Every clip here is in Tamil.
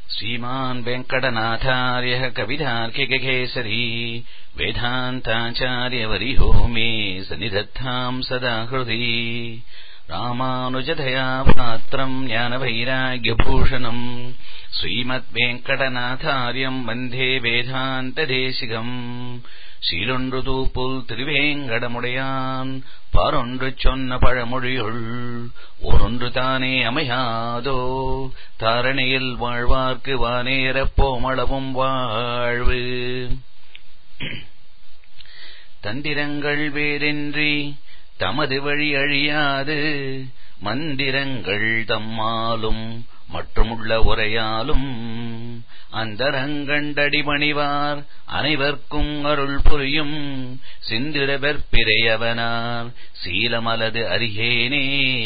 श्रीमान् वेङ्कटनाथार्यः कवितार्किककेसरी वेदान्ताचार्यवरिहो मे सनिधत्ताम् सदा हृदि रामानुजधया पात्रम् ज्ञानवैराग्यभूषणम् श्रीमद्वेङ्कटनाथार्यम् वन्दे வேதாந்ததேசிகம் சீலொன்று தூப்புல் திருவேங்கடமுடையான் பாரொன்று சொன்ன பழமொழியுள் ஒரொன்று தானே அமையாதோ தாரணையில் வாழ்வார்க்கு வானேரப் போமளவும் வாழ்வு தந்திரங்கள் வேறின்றி தமது வழி அழியாது மந்திரங்கள் தம்மாலும் மற்றுமுள்ள உரையாலும் அந்தரங்கண்டடிபணிவார் அனைவர்க்கும் அருள் புரியும் சிந்திரவர் பிறையவனார் சீலமலது அறியேனே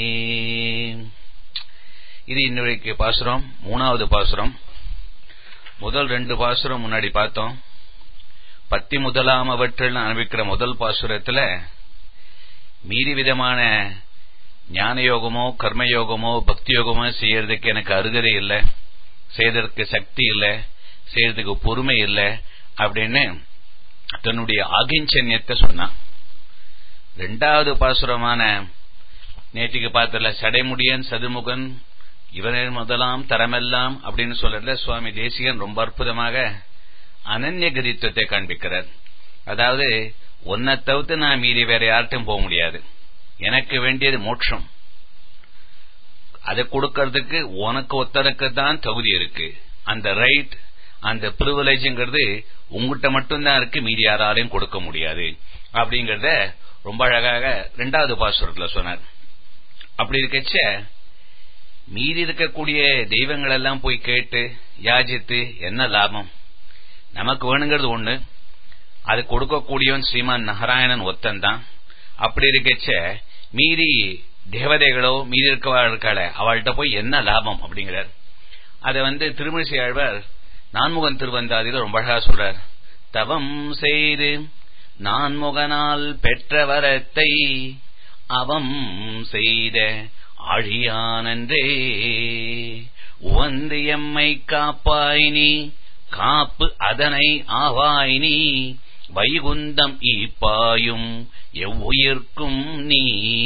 இது இன்னைக்கு பாசுரம் மூணாவது பாசுரம் முதல் ரெண்டு பாசுரம் முன்னாடி பார்த்தோம் பத்தி முதலாம் அவற்றில் அனுபவிக்கிற முதல் பாசுரத்துல மீறி விதமான ஞான யோகமோ கர்மயோகமோ பக்தி யோகமோ செய்யறதுக்கு எனக்கு அருகதை இல்லை செய்யறதுக்கு சக்தி இல்லை செய்யறதுக்கு பொறுமை இல்லை அப்படின்னு தன்னுடைய ஆகிஞ்சன்யத்தை சொன்னான் ரெண்டாவது பாசுரமான நேற்றுக்கு பார்த்தல சடைமுடியன் சதுமுகன் இவனே முதலாம் தரமெல்லாம் அப்படின்னு சொல்றதுல சுவாமி தேசிகன் ரொம்ப அற்புதமாக அனன்ய கதித்துவத்தை காண்பிக்கிறார் அதாவது ஒன்னை தவிர்த்து நான் மீறி வேற யார்ட்டும் போக முடியாது எனக்கு வேண்டியது மோட்சம் அதை கொடுக்கறதுக்கு உனக்கு ஒத்தனுக்கு தான் தகுதி இருக்கு அந்த ரைட் அந்த பிரிவிலேஜ்ங்கிறது உங்ககிட்ட மட்டும்தான் இருக்கு மீதி யாராலையும் கொடுக்க முடியாது அப்படிங்கறத ரொம்ப அழகாக ரெண்டாவது பாசுரத்துல சொன்னார் அப்படி இருக்கச்ச மீதி இருக்கக்கூடிய தெய்வங்கள் எல்லாம் போய் கேட்டு யாஜித்து என்ன லாபம் நமக்கு வேணுங்கிறது ஒண்ணு அது கொடுக்கக்கூடியவன் ஸ்ரீமான் நாராயணன் ஒத்தன் தான் அப்படி இருக்கச்ச மீறி தேவதைகளோ மீதி இருக்கவாழ்கள அவள்கிட்ட போய் என்ன லாபம் அப்படிங்கிறார் அதை வந்து திருமணிசை ஆழ்வார் நான்முகன் திருவந்தாதியில ரொம்ப அழகா சொல்றார் தவம் செய்து நான்முகனால் பெற்ற வரத்தை அவம் செய்த ஆழியானன்றே உவந்து எம்மை காப்பாயினி காப்பு அதனை ஆவாயினி வைகுந்தம் ஈப்பாயும் எவ்வுயிர்க்கும் நீ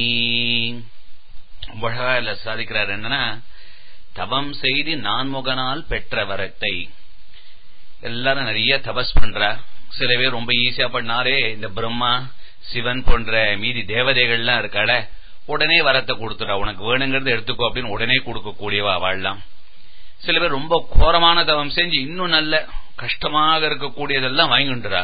அழகா சாதிக்கிறார் என்னன்னா தவம் செய்து நான்முகனால் பெற்ற வரத்தை எல்லாரும் நிறைய தபஸ் பண்றா சில பேர் ரொம்ப ஈஸியா பண்ணாரே இந்த பிரம்மா சிவன் போன்ற மீதி தேவதைகள்லாம் இருக்காள உடனே வரத்தை கொடுத்துடா உனக்கு வேணுங்கிறது எடுத்துக்கோ அப்படின்னு உடனே கொடுக்கக்கூடியவா வாழலாம் சில பேர் ரொம்ப கோரமான தவம் செஞ்சு இன்னும் நல்ல கஷ்டமாக இருக்கக்கூடியதெல்லாம் வாங்கிட்டுறா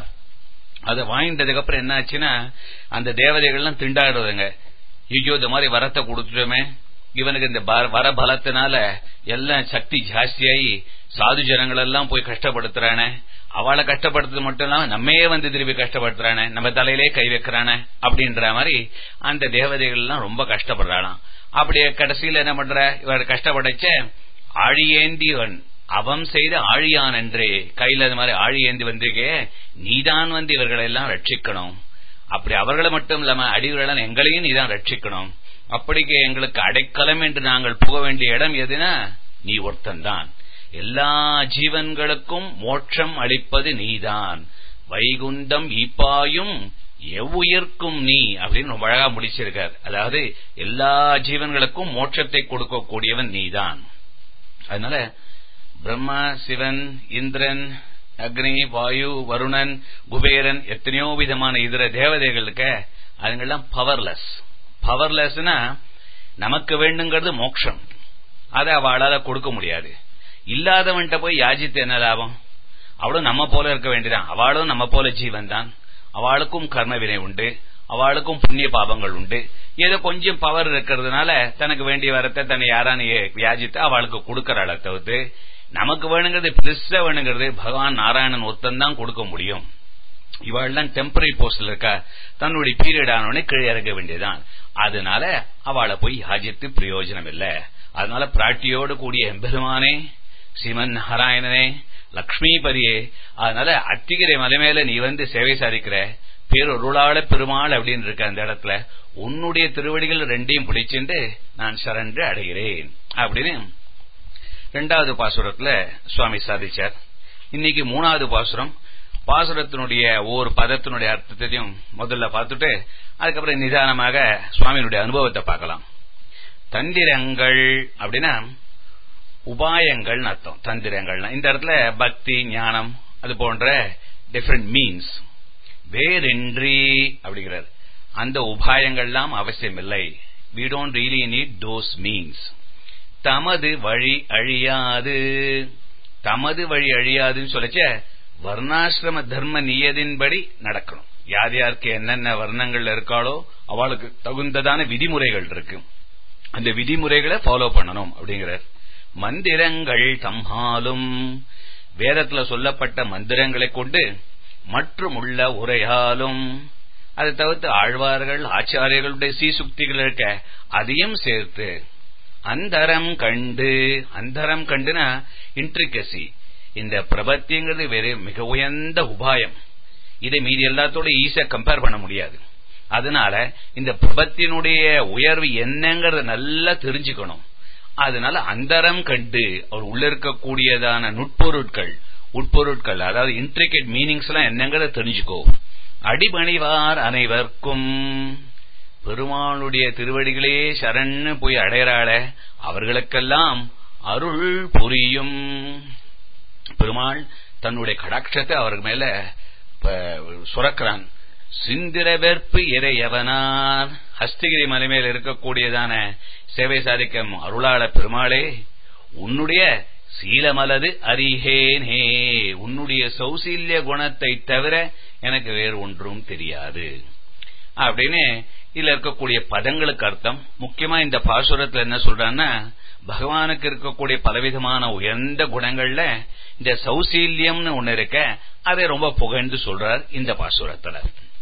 அதை வாங்கிட்டதுக்கு அப்புறம் என்ன ஆச்சுன்னா அந்த தேவதைகள்லாம் திண்டாடுறதுங்க ஐயோ இந்த மாதிரி வரத்தை கொடுத்துட்டோமே இவனுக்கு இந்த வர பலத்தினால எல்லாம் சக்தி ஜாஸ்தியாகி சாது ஜனங்கள் எல்லாம் போய் கஷ்டப்படுத்துறானே அவளை கஷ்டப்படுத்துறது மட்டும் இல்லாம நம்மையே வந்து திருப்பி கஷ்டப்படுத்துறானே நம்ம தலையிலே கை வைக்கிறானே அப்படின்ற மாதிரி அந்த தேவதைகள் எல்லாம் ரொம்ப கஷ்டப்படுறாளாம் அப்படியே கடைசியில என்ன பண்ற இவர் கஷ்டப்படைச்ச ஆழியேந்தியவன் அவன் செய்த ஆழியான் என்றே கையில அது மாதிரி ஆழி ஏந்தி வந்திருக்கே நீதான் வந்து இவர்களை எல்லாம் ரட்சிக்கணும் அப்படி அவர்களை மட்டும் இல்லாம அடிவர்களெல்லாம் எங்களையும் நீதான் ரட்சிக்கணும் அப்படிக்கு எங்களுக்கு அடைக்கலம் என்று நாங்கள் போக வேண்டிய இடம் எதுனா நீ ஒருத்தன்தான் எல்லா ஜீவன்களுக்கும் மோட்சம் அளிப்பது நீதான் வைகுந்தம் ஈப்பாயும் எவ்வுயிர்க்கும் நீ அப்படின்னு ரொம்ப அழகா முடிச்சிருக்கார் அதாவது எல்லா ஜீவன்களுக்கும் மோட்சத்தை கொடுக்கக்கூடியவன் நீதான் அதனால பிரம்மா சிவன் இந்திரன் அக்னி வாயு வருணன் குபேரன் எத்தனையோ விதமான இதர தேவதைகளுக்கு அதுங்கெல்லாம் பவர்லெஸ் பவர்லெஸ்னா நமக்கு வேண்டுங்கிறது மோட்சம் அதை அவளால கொடுக்க முடியாது இல்லாதவன்கிட்ட போய் யாஜித்து என்ன லாபம் அவளும் நம்ம போல இருக்க வேண்டியதான் அவளும் நம்ம போல ஜீவன் தான் அவளுக்கும் கர்ம வினை உண்டு அவளுக்கும் புண்ணிய பாவங்கள் உண்டு ஏதோ கொஞ்சம் பவர் இருக்கிறதுனால தனக்கு வேண்டிய வரத்தை தன்னை யாரான வியாஜித்து அவளுக்கு கொடுக்கறாள தவிர்த்து நமக்கு வேணுங்கிறது பெருசா வேணுங்கிறது பகவான் நாராயணன் ஒருத்தன் தான் கொடுக்க முடியும் இவாள்லாம் டெம்பரரி போஸ்ட்ல இருக்கா தன்னுடைய பீரியட் ஆனவனே கீழே இறங்க வேண்டியதான் அதனால அவளை போய் யாஜித்து பிரயோஜனம் இல்ல அதனால பிராட்டியோடு கூடிய எம்பெருமானே சிவன் நாராயணனே லக்ஷ்மிபதியே அதனால அத்திகிரை மலை மேல நீ வந்து சேவை சாதிக்கிற பேரொருளாள பெருமாள் அப்படின்னு இருக்க அந்த இடத்துல உன்னுடைய திருவடிகள் ரெண்டையும் பிடிச்சிட்டு நான் சரண்டு அடைகிறேன் அப்படின்னு ரெண்டாவது பாசுரத்துல சுவாமி சாதிச்சார் இன்னைக்கு மூணாவது பாசுரம் பாசுரத்தினுடைய ஒவ்வொரு பதத்தினுடைய அர்த்தத்தையும் முதல்ல பார்த்துட்டு அதுக்கப்புறம் நிதானமாக சுவாமியினுடைய அனுபவத்தை பார்க்கலாம் தந்திரங்கள் அப்படின்னா உபாயங்கள் அர்த்தம் தந்திரங்கள்னா இந்த இடத்துல பக்தி ஞானம் அது போன்ற டிஃபரெண்ட் மீன்ஸ் வேறின்றி அப்படிங்கிறார் அந்த உபாயங்கள்லாம் அவசியமில்லை we don't really need those means தமது வழி அழியாது தமது வழி அழியாதுன்னு சொல்லச்ச வர்ணாசிரம தர்ம நியதின்படி நடக்கணும் யார் யாருக்கு என்னென்ன வர்ணங்கள்ல இருக்காளோ அவளுக்கு தகுந்ததான விதிமுறைகள் இருக்கு அந்த விதிமுறைகளை ஃபாலோ பண்ணணும் அப்படிங்கிறார் மந்திரங்கள் தம்மாலும் வேதத்துல சொல்லப்பட்ட மந்திரங்களை கொண்டு மற்றும் உள்ள உரையாலும் அதை தவிர்த்து ஆழ்வார்கள் ஆச்சாரியர்களுடைய சீசுக்திகள் இருக்க அதையும் சேர்த்து அந்தரம் கண்டு அந்தரம் கண்டுனா இன்ட்ரிகசி இந்த பிரபத்திங்கிறது வேற மிக உயர்ந்த உபாயம் இதை மீதி எல்லாத்தோட ஈஸியா கம்பேர் பண்ண முடியாது அதனால இந்த பிரபத்தினுடைய உயர்வு என்னங்கறத நல்லா தெரிஞ்சுக்கணும் அதனால அந்தரம் கண்டு அவர் உள்ள இருக்கக்கூடியதான நுட்பொருட்கள் உட்பொருட்கள் அதாவது இன்ட்ரிகேட் மீனிங்ஸ் எல்லாம் என்னங்கிறத தெரிஞ்சுக்கோ அடிபணிவார் அனைவர்க்கும் பெருமாளுடைய திருவடிகளே சரண்னு போய் அடையறாள அவர்களுக்கெல்லாம் அருள் புரியும் பெருமாள் தன்னுடைய கடாட்சத்தை அவருக்கு மேல சுரக்கிறான் சிந்திர வெற்பு இறையவனார் ஹஸ்திகிரி மலை மேல் இருக்கக்கூடியதான சேவை சாதிக்கும் அருளாள பெருமாளே உன்னுடைய சீலமலது அறிகேனே உன்னுடைய சௌசீல்ய குணத்தை தவிர எனக்கு வேறு ஒன்றும் தெரியாது அப்படின்னு இதுல இருக்கக்கூடிய பதங்களுக்கு அர்த்தம் முக்கியமா இந்த பாசுரத்துல என்ன சொல்றான்னா பகவானுக்கு இருக்கக்கூடிய பலவிதமான உயர்ந்த குணங்கள்ல இந்த சௌசீல்யம்னு ஒண்ணு இருக்க அதை ரொம்ப புகழ்ந்து சொல்றார் இந்த பாசுரத்துல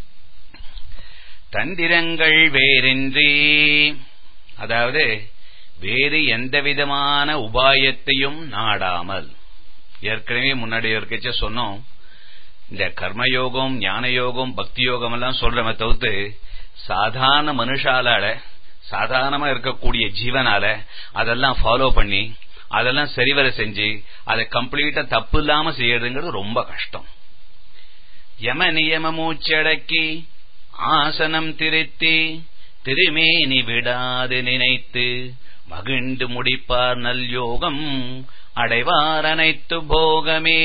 தந்திரங்கள் வேறின்றி அதாவது வேறு எந்த விதமான உபாயத்தையும் நாடாமல் ஏற்கனவே முன்னாடி இருக்கச்ச சொன்னோம் இந்த கர்மயோகம் ஞான யோகம் பக்தி யோகம் எல்லாம் சொல்றமே தவிர்த்து சாதாரண மனுஷாலால சாதாரணமா இருக்கக்கூடிய ஜீவனால அதெல்லாம் ஃபாலோ பண்ணி அதெல்லாம் சரிவர செஞ்சு அதை கம்ப்ளீட்டா தப்பு இல்லாம செய்யறதுங்கிறது ரொம்ப கஷ்டம் யம நியம மூச்சடக்கி ஆசனம் திருத்தி திருமேனி விடாது நினைத்து மகிழ்ந்து முடிப்பார் நல் யோகம் அடைவார் அனைத்து போகமே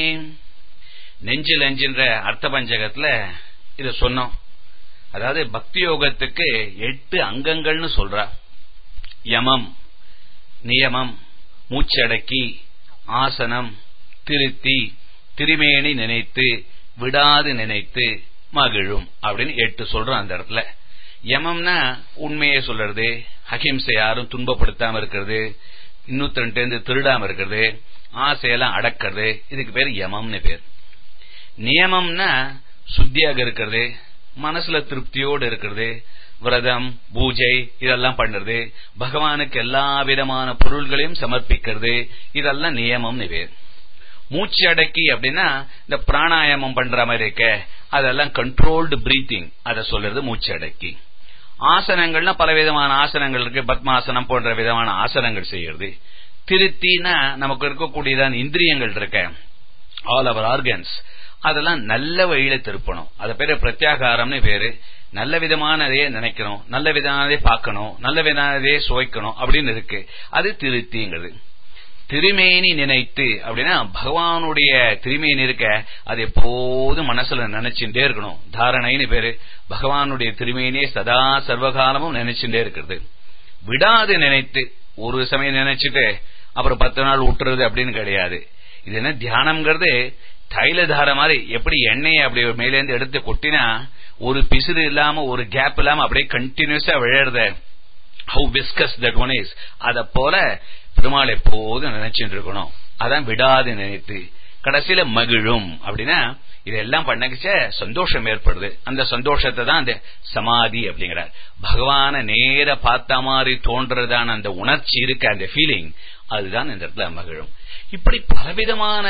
நெஞ்சில் நெஞ்சின்ற அர்த்த பஞ்சகத்துல இத சொன்னோம் அதாவது பக்தி யோகத்துக்கு எட்டு அங்கங்கள்னு சொல்றா யமம் நியமம் மூச்சடக்கி ஆசனம் திருத்தி திருமேனி நினைத்து விடாது நினைத்து மகிழும் அப்படின்னு எட்டு சொல்றோம் அந்த இடத்துல யமம்னா உண்மையை சொல்றது அஹிம்சை யாரும் துன்பப்படுத்தாம இருக்கிறது இன்னொருத்தன்ட்டு திருடாம இருக்கிறது ஆசையெல்லாம் அடக்கிறது இதுக்கு பேர் யமம்னு பேர் நியமம்னா சுத்தியாக இருக்கிறது மனசுல திருப்தியோடு இருக்கிறது விரதம் பூஜை இதெல்லாம் பண்றது பகவானுக்கு எல்லா விதமான பொருள்களையும் சமர்ப்பிக்கிறது இதெல்லாம் நியமம்னு பேர் மூச்சு அடக்கி அப்படின்னா இந்த பிராணாயாமம் பண்ற மாதிரி இருக்க அதெல்லாம் கண்ட்ரோல்டு பிரீத்திங் அதை சொல்றது மூச்சு அடக்கி ஆசனங்கள்னா பல விதமான ஆசனங்கள் இருக்கு பத்மாசனம் போன்ற விதமான ஆசனங்கள் செய்யறது திருத்தினா நமக்கு இருக்கக்கூடியதான இந்திரியங்கள் இருக்க ஆல் அவர் ஆர்கன்ஸ் அதெல்லாம் நல்ல வழியில திருப்பணும் அது பேரு பிரத்யாகாரம்னு பேரு நல்ல விதமானதே நினைக்கணும் நல்ல விதமானதே பார்க்கணும் நல்ல விதமானதே சுவைக்கணும் அப்படின்னு இருக்கு அது திருத்திங்கிறது திருமேனி நினைத்து அப்படின்னா பகவானுடைய திருமேனி இருக்க அது எப்போதும் மனசுல நினைச்சுட்டே இருக்கணும் தாரணைன்னு பேரு பகவானுடைய திருமேனியே சதா சர்வகாலமும் நினைச்சுட்டே இருக்கிறது விடாது நினைத்து ஒரு சமயம் நினைச்சிட்டு அப்புறம் பத்து நாள் விட்டுறது அப்படின்னு கிடையாது இது என்ன தியானம்ங்கிறது தைலதார மாதிரி எப்படி எண்ணெயை அப்படி மேலேந்து எடுத்து கொட்டினா ஒரு பிசுறு இல்லாம ஒரு கேப் இல்லாம அப்படியே கண்டினியூஸா விழறத how viscous that one is அத போல பெருமாள் எப்போதும் நினைச்சுட்டு இருக்கணும் அதான் விடாது நினைத்து கடைசியில மகிழும் அப்படின்னா இதெல்லாம் பண்ணக்கிச்ச சந்தோஷம் ஏற்படுது அந்த சந்தோஷத்தை தான் அந்த சமாதி அப்படிங்கிறார் பகவான நேர பார்த்த மாதிரி தோன்றதான அந்த உணர்ச்சி இருக்கு அந்த ஃபீலிங் அதுதான் இந்த இடத்துல மகிழும் இப்படி பலவிதமான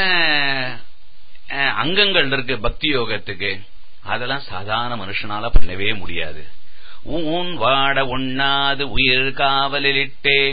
அங்கங்கள் இருக்கு பக்தி யோகத்துக்கு அதெல்லாம் சாதாரண மனுஷனால பண்ணவே முடியாது ஊன் வாட உண்ணாது உயிர் காவலிட்டே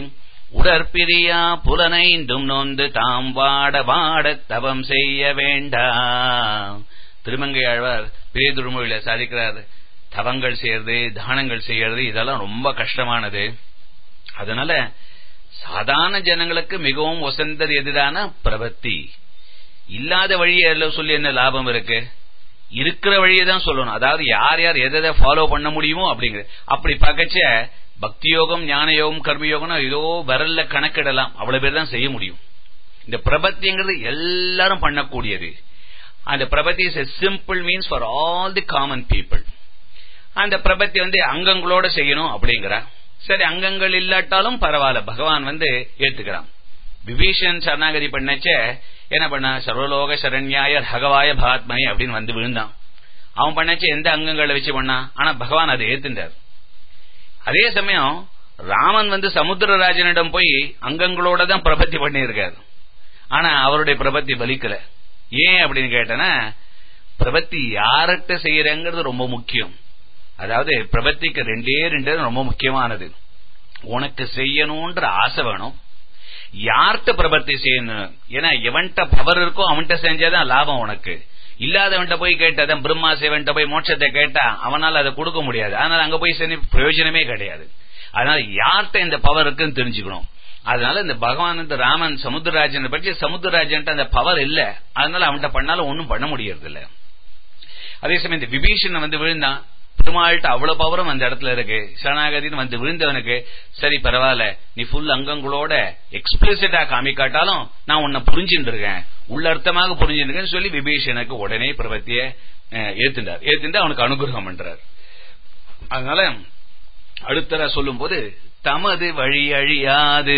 உடற்பிரியா புலனைந்தும் நொந்து தாம் வாட வாட தவம் செய்ய வேண்டாம் திருமங்கை ஆழ்வார் பெரிய திருமொழியில சாதிக்கிறார் தவங்கள் செய்யறது தானங்கள் செய்யறது இதெல்லாம் ரொம்ப கஷ்டமானது அதனால சாதாரண ஜனங்களுக்கு மிகவும் ஒசந்தது எதுதான பிரபத்தி இல்லாத வழியை சொல்லி என்ன லாபம் இருக்கு இருக்கிற வழியை தான் சொல்லணும் அதாவது யார் யார் எதை ஃபாலோ பண்ண முடியுமோ அப்படிங்கிற அப்படி பார்க்கச்ச பக்தி யோகம் ஞான யோகம் கர்மயோகம் ஏதோ விரல்ல கணக்கிடலாம் அவ்வளவு பேர் தான் செய்ய முடியும் இந்த பிரபத்திங்கிறது எல்லாரும் பண்ணக்கூடியது அந்த பிரபத்தி is a simple means for all the common people அந்த பிரபத்தி வந்து அங்கங்களோட செய்யணும் அப்படிங்கிற சரி அங்கங்கள் இல்லாட்டாலும் பரவாயில்ல பகவான் வந்து ஏத்துக்கிறான் விபீஷன் சரணாகதி பண்ணச்ச என்ன பண்ண சர்வலோக சரண்யாய பகவாய பாத்மனி அப்படின்னு வந்து விழுந்தான் அவன் பண்ணச்ச எந்த அங்கங்களை வச்சு பண்ணான் ஆனா பகவான் அதை ஏத்துட்டார் அதே சமயம் ராமன் வந்து சமுத்திரராஜனிடம் போய் அங்கங்களோட தான் பிரபத்தி பண்ணியிருக்காரு ஆனா அவருடைய பிரபத்தி பலிக்கல ஏன் அப்படின்னு கேட்டனா பிரபத்தி யார்கிட்ட செய்யறங்கிறது ரொம்ப முக்கியம் அதாவது பிரபத்திக்கு ரெண்டே ரெண்டு ரொம்ப முக்கியமானது உனக்கு செய்யணும்ன்ற ஆசை வேணும் யார்கிட்ட பிரபத்தி செய்யணும் ஏன்னா எவன்கிட்ட பவர் இருக்கோ அவன்கிட்ட செஞ்சாதான் லாபம் உனக்கு இல்லாதவன்ட்ட போய் கேட்டாதான் பிரம்மா சேவன்ட்ட போய் மோட்சத்தை கேட்டா அவனால அதை கொடுக்க முடியாது அதனால அங்க போய் செஞ்சு பிரயோஜனமே கிடையாது அதனால யார்கிட்ட இந்த பவர் இருக்குன்னு தெரிஞ்சுக்கணும் அதனால இந்த பகவான் இந்த ராமன் சமுத்திரராஜன் பற்றி சமுத்திரராஜன் அந்த பவர் இல்ல அதனால அவன்கிட்ட பண்ணாலும் ஒன்னும் பண்ண முடியறது இல்ல அதே சமயம் இந்த விபீஷன் வந்து விழுந்தான் பெருமாள்கிட்ட அவ்வளவு பவரும் அந்த இடத்துல இருக்கு சரணாகதின்னு வந்து விழுந்தவனுக்கு சரி பரவாயில்ல நீ ஃபுல் அங்கங்களோட எக்ஸ்பிளிசிட்டா காமிக்காட்டாலும் நான் உன்னை புரிஞ்சுட்டு இருக்கேன் உள்ள அர்த்தமாக புரிஞ்சுட்டு இருக்கேன்னு சொல்லி விபீஷனுக்கு உடனே பிரபத்திய ஏத்துண்டார் ஏத்துண்டு அவனுக்கு அனுகிரகம் பண்றார் அதனால அடுத்தர சொல்லும் போது தமது வழி அழியாது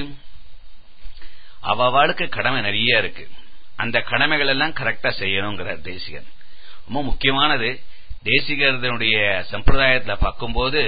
அவளுக்கு கடமை நிறைய இருக்கு அந்த கடமைகள் எல்லாம் கரெக்டா செய்யணுங்கிறார் தேசிகன் ரொம்ப முக்கியமானது தேசிகரனுடைய சம்பிரதாயத்துல பார்க்கும்போது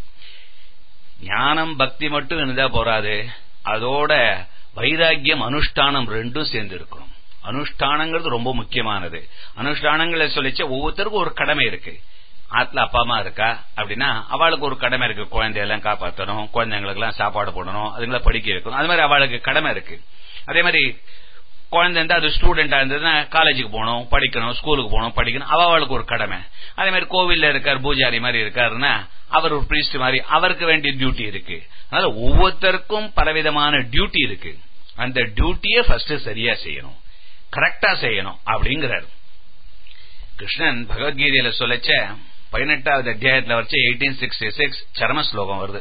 ஞானம் பக்தி மட்டும் இருந்தா போறாது அதோட வைராக்கியம் அனுஷ்டானம் ரெண்டும் சேர்ந்து இருக்கணும் அனுஷ்டானங்கிறது ரொம்ப முக்கியமானது அனுஷ்டானங்களை சொல்லிச்ச ஒவ்வொருத்தருக்கும் ஒரு கடமை இருக்கு ஆத்துல அப்பா அம்மா இருக்கா அப்படின்னா அவளுக்கு ஒரு கடமை இருக்கு குழந்தையெல்லாம் காப்பாற்றணும் குழந்தைங்களுக்கு எல்லாம் சாப்பாடு போடணும் அதுங்களை படிக்க வைக்கணும் அது மாதிரி அவளுக்கு கடமை இருக்கு அதே மாதிரி குழந்தை இருந்தா அது ஸ்டூடெண்டா இருந்ததுன்னா காலேஜுக்கு போகணும் படிக்கணும் ஸ்கூலுக்கு போகணும் படிக்கணும் அவளுக்கு ஒரு கடமை அதே மாதிரி கோவில்ல இருக்கார் பூஜாரி மாதிரி இருக்காருன்னா அவர் ஒரு பிரீஸ்ட் மாதிரி அவருக்கு வேண்டிய டியூட்டி இருக்கு அதனால ஒவ்வொருத்தருக்கும் பலவிதமான டியூட்டி இருக்கு அந்த டியூட்டியை ஃபர்ஸ்ட் சரியா செய்யணும் கரெக்டா செய்யணும் அப்படிங்கிறார் கிருஷ்ணன் பகவத்கீதையில சொல்லச்ச பதினெட்டாவது அத்தியாயத்துல வச்சு எயிட்டீன் சிக்ஸ்டி சிக்ஸ் சரம ஸ்லோகம் வருது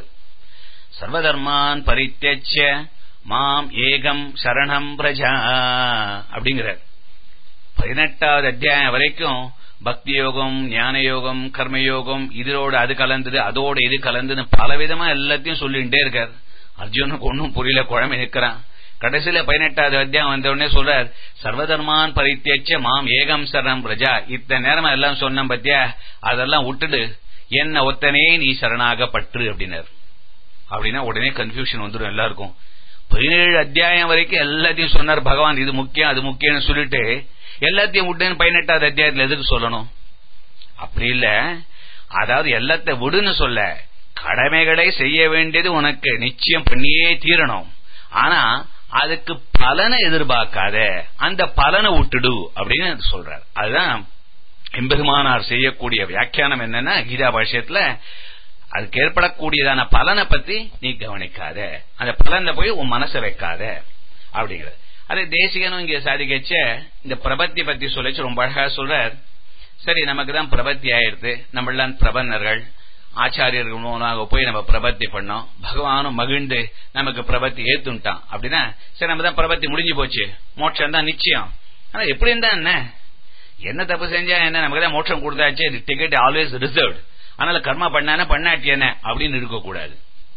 சர்வதர்மான் பரித்தேச்ச மாம் ஏகம் சரணம் பிரஜா அப்படிங்கிறார் பதினெட்டாவது அத்தியாயம் வரைக்கும் பக்தி யோகம் ஞான யோகம் கர்மயோகம் இதோட அது கலந்தது அதோட இது கலந்ததுன்னு பலவிதமா எல்லாத்தையும் சொல்லிட்டே இருக்கார் அர்ஜுனுக்கு ஒன்னும் புரியல குழம்பு நிற்கிறான் கடைசியில பதினெட்டாவது அத்தியாயம் வந்த உடனே சொல்றார் சர்வதர்மான் பரித்தேச்ச மாம் ஏகம் சரணம் பிரஜா இத்தனை நேரமா எல்லாம் சொன்ன பத்தியா அதெல்லாம் விட்டுடு என்ன ஒத்தனே நீ சரணாக பற்று அப்படின்னார் அப்படின்னா உடனே கன்ஃபியூஷன் வந்துடும் எல்லாருக்கும் பதினேழு அத்தியாயம் வரைக்கும் எல்லாத்தையும் சொன்னார் பகவான் இது முக்கியம் அது முக்கியம்னு சொல்லிட்டு எல்லாத்தையும் விட்டுன்னு பதினெட்டாவது அத்தியாயத்துல எதுக்கு சொல்லணும் அப்படி இல்ல அதாவது எல்லாத்த விடுன்னு சொல்ல கடமைகளை செய்ய வேண்டியது உனக்கு நிச்சயம் பண்ணியே தீரணும் ஆனா அதுக்கு பலனை எதிர்பார்க்காத அந்த பலனை விட்டுடு அப்படின்னு சொல்றார் அதுதான் எம்பெருமானார் செய்யக்கூடிய வியாக்கியானம் என்னன்னா கீதா பாஷ்யத்துல அதுக்கு ஏற்படக்கூடியதான பலனை பத்தி நீ கவனிக்காத அந்த பலனை போய் உன் மனசை வைக்காத அப்படிங்கிறது அதே தேசிகனும் இங்க சாதிக்கச்ச இந்த பிரபத்தி பத்தி சொல்லிச்சு ரொம்ப அழகா சொல்றார் சரி நமக்கு தான் பிரபத்தி ஆயிடுது நம்மளாம் பிரபன்னர்கள் ஆச்சாரியர்கள் மூலமாக போய் நம்ம பிரபத்தி பண்ணோம் பகவானும் மகிழ்ந்து நமக்கு பிரபத்தி ஏத்துட்டான் அப்படின்னா சரி நம்ம தான் பிரபத்தி முடிஞ்சு போச்சு மோட்சம் தான் நிச்சயம் ஆனா எப்படி இருந்தா என்ன என்ன தப்பு செஞ்சா என்ன நமக்கு தான் மோட்சம் கொடுத்தாச்சு டிக்கெட் ஆல்வேஸ் ரிசர்வ்டு அதனால கர்மா பண்ணான பண்ணாட்டி என்ன அப்படின்னு இருக்கக்கூடாது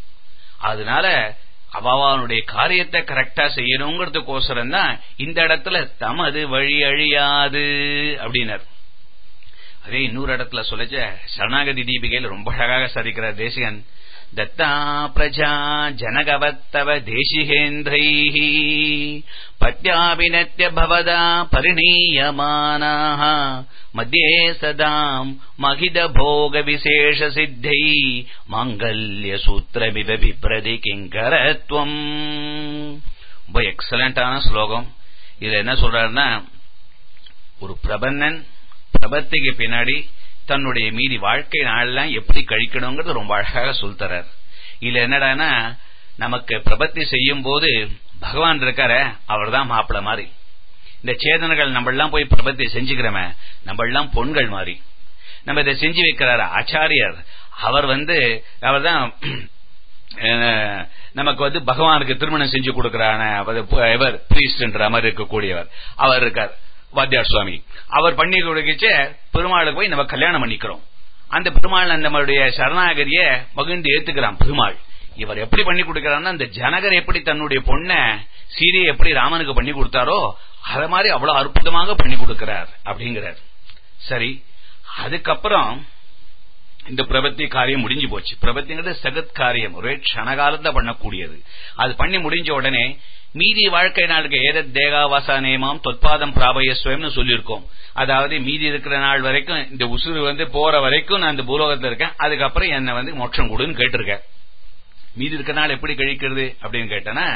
அதனால அவனுடைய காரியத்தை கரெக்டா செய்யணுங்கிறதுக்கோசரம் தான் இந்த இடத்துல தமது வழி அழியாது அப்படின்னார் அதே இன்னொரு இடத்துல சொல்லச்ச சரணாகதி தீபிகையில் ரொம்ப அழகாக சாதிக்கிறார் தேசிகன் दत्ता प्रजा जनगवत्तव देशिहेन्द्रैः पत्याभिनत्य भवदा परिणीयमानाः मध्ये सदाम् महिदभोगविशेषसिद्धै மாங்கல்யசூத்திரமிவ விப்ரதி கிங்கரத்வம் ரொம்ப எக்ஸலண்டான ஸ்லோகம் இதுல என்ன சொல்றாருன்னா ஒரு பிரபந்தன் பிரபத்திக்கு பின்னாடி தன்னுடைய மீதி வாழ்க்கை நாள்லாம் எப்படி கழிக்கணுங்கிறது ரொம்ப அழகாக சொல்தரார் இதுல என்னடானா நமக்கு பிரபத்தி செய்யும் போது பகவான் இருக்கார அவர் தான் மாப்பிள்ள மாதிரி இந்த சேதனர்கள் நம்ம எல்லாம் போய் பிரபத்தி செஞ்சுக்கிறோமே நம்ம எல்லாம் பொண்கள் மாதிரி நம்ம இதை செஞ்சு வைக்கிறாரு ஆச்சாரியர் அவர் வந்து அவர் தான் நமக்கு வந்து பகவானுக்கு திருமணம் செஞ்சு கொடுக்கிறான இவர் பிரீஸ்ட்ன்ற மாதிரி இருக்கக்கூடியவர் அவர் இருக்கார் வாத்தியார் சுவாமி அவர் பண்ணி கொடுக்கச்ச பெருமாளுக்கு போய் நம்ம கல்யாணம் பண்ணிக்கிறோம் அந்த பெருமாள் நம்மளுடைய சரணாகரிய மகிழ்ந்து ஏத்துக்கிறான் பெருமாள் இவர் எப்படி பண்ணி கொடுக்கிறாருன்னா அந்த ஜனகர் எப்படி தன்னுடைய பொண்ணை சீதையை எப்படி ராமனுக்கு பண்ணி கொடுத்தாரோ அத மாதிரி அவ்வளவு அற்புதமாக பண்ணி கொடுக்கிறார் அப்படிங்கிறார் சரி அதுக்கப்புறம் இந்த பிரபத்தி காரியம் முடிஞ்சு போச்சு பிரபத்திங்கிறது சகத் காரியம் ஒரே க்ஷணகாலத்துல பண்ணக்கூடியது அது பண்ணி முடிஞ்ச உடனே மீதி வாழ்க்கை நாளுக்கு ஏத தேகாவாசா நேமாம் தொற்பாதம் பிராபயஸ்வயம்னு சொல்லியிருக்கோம் அதாவது மீதி இருக்கிற நாள் வரைக்கும் இந்த உசுறு வந்து போற வரைக்கும் நான் இந்த பூலோகத்துல இருக்கேன் அதுக்கப்புறம் என்ன வந்து மோட்சம் கொடுன்னு கேட்டிருக்கேன் மீதி இருக்கிற நாள் எப்படி கழிக்கிறது அப்படின்னு கேட்டேன்னா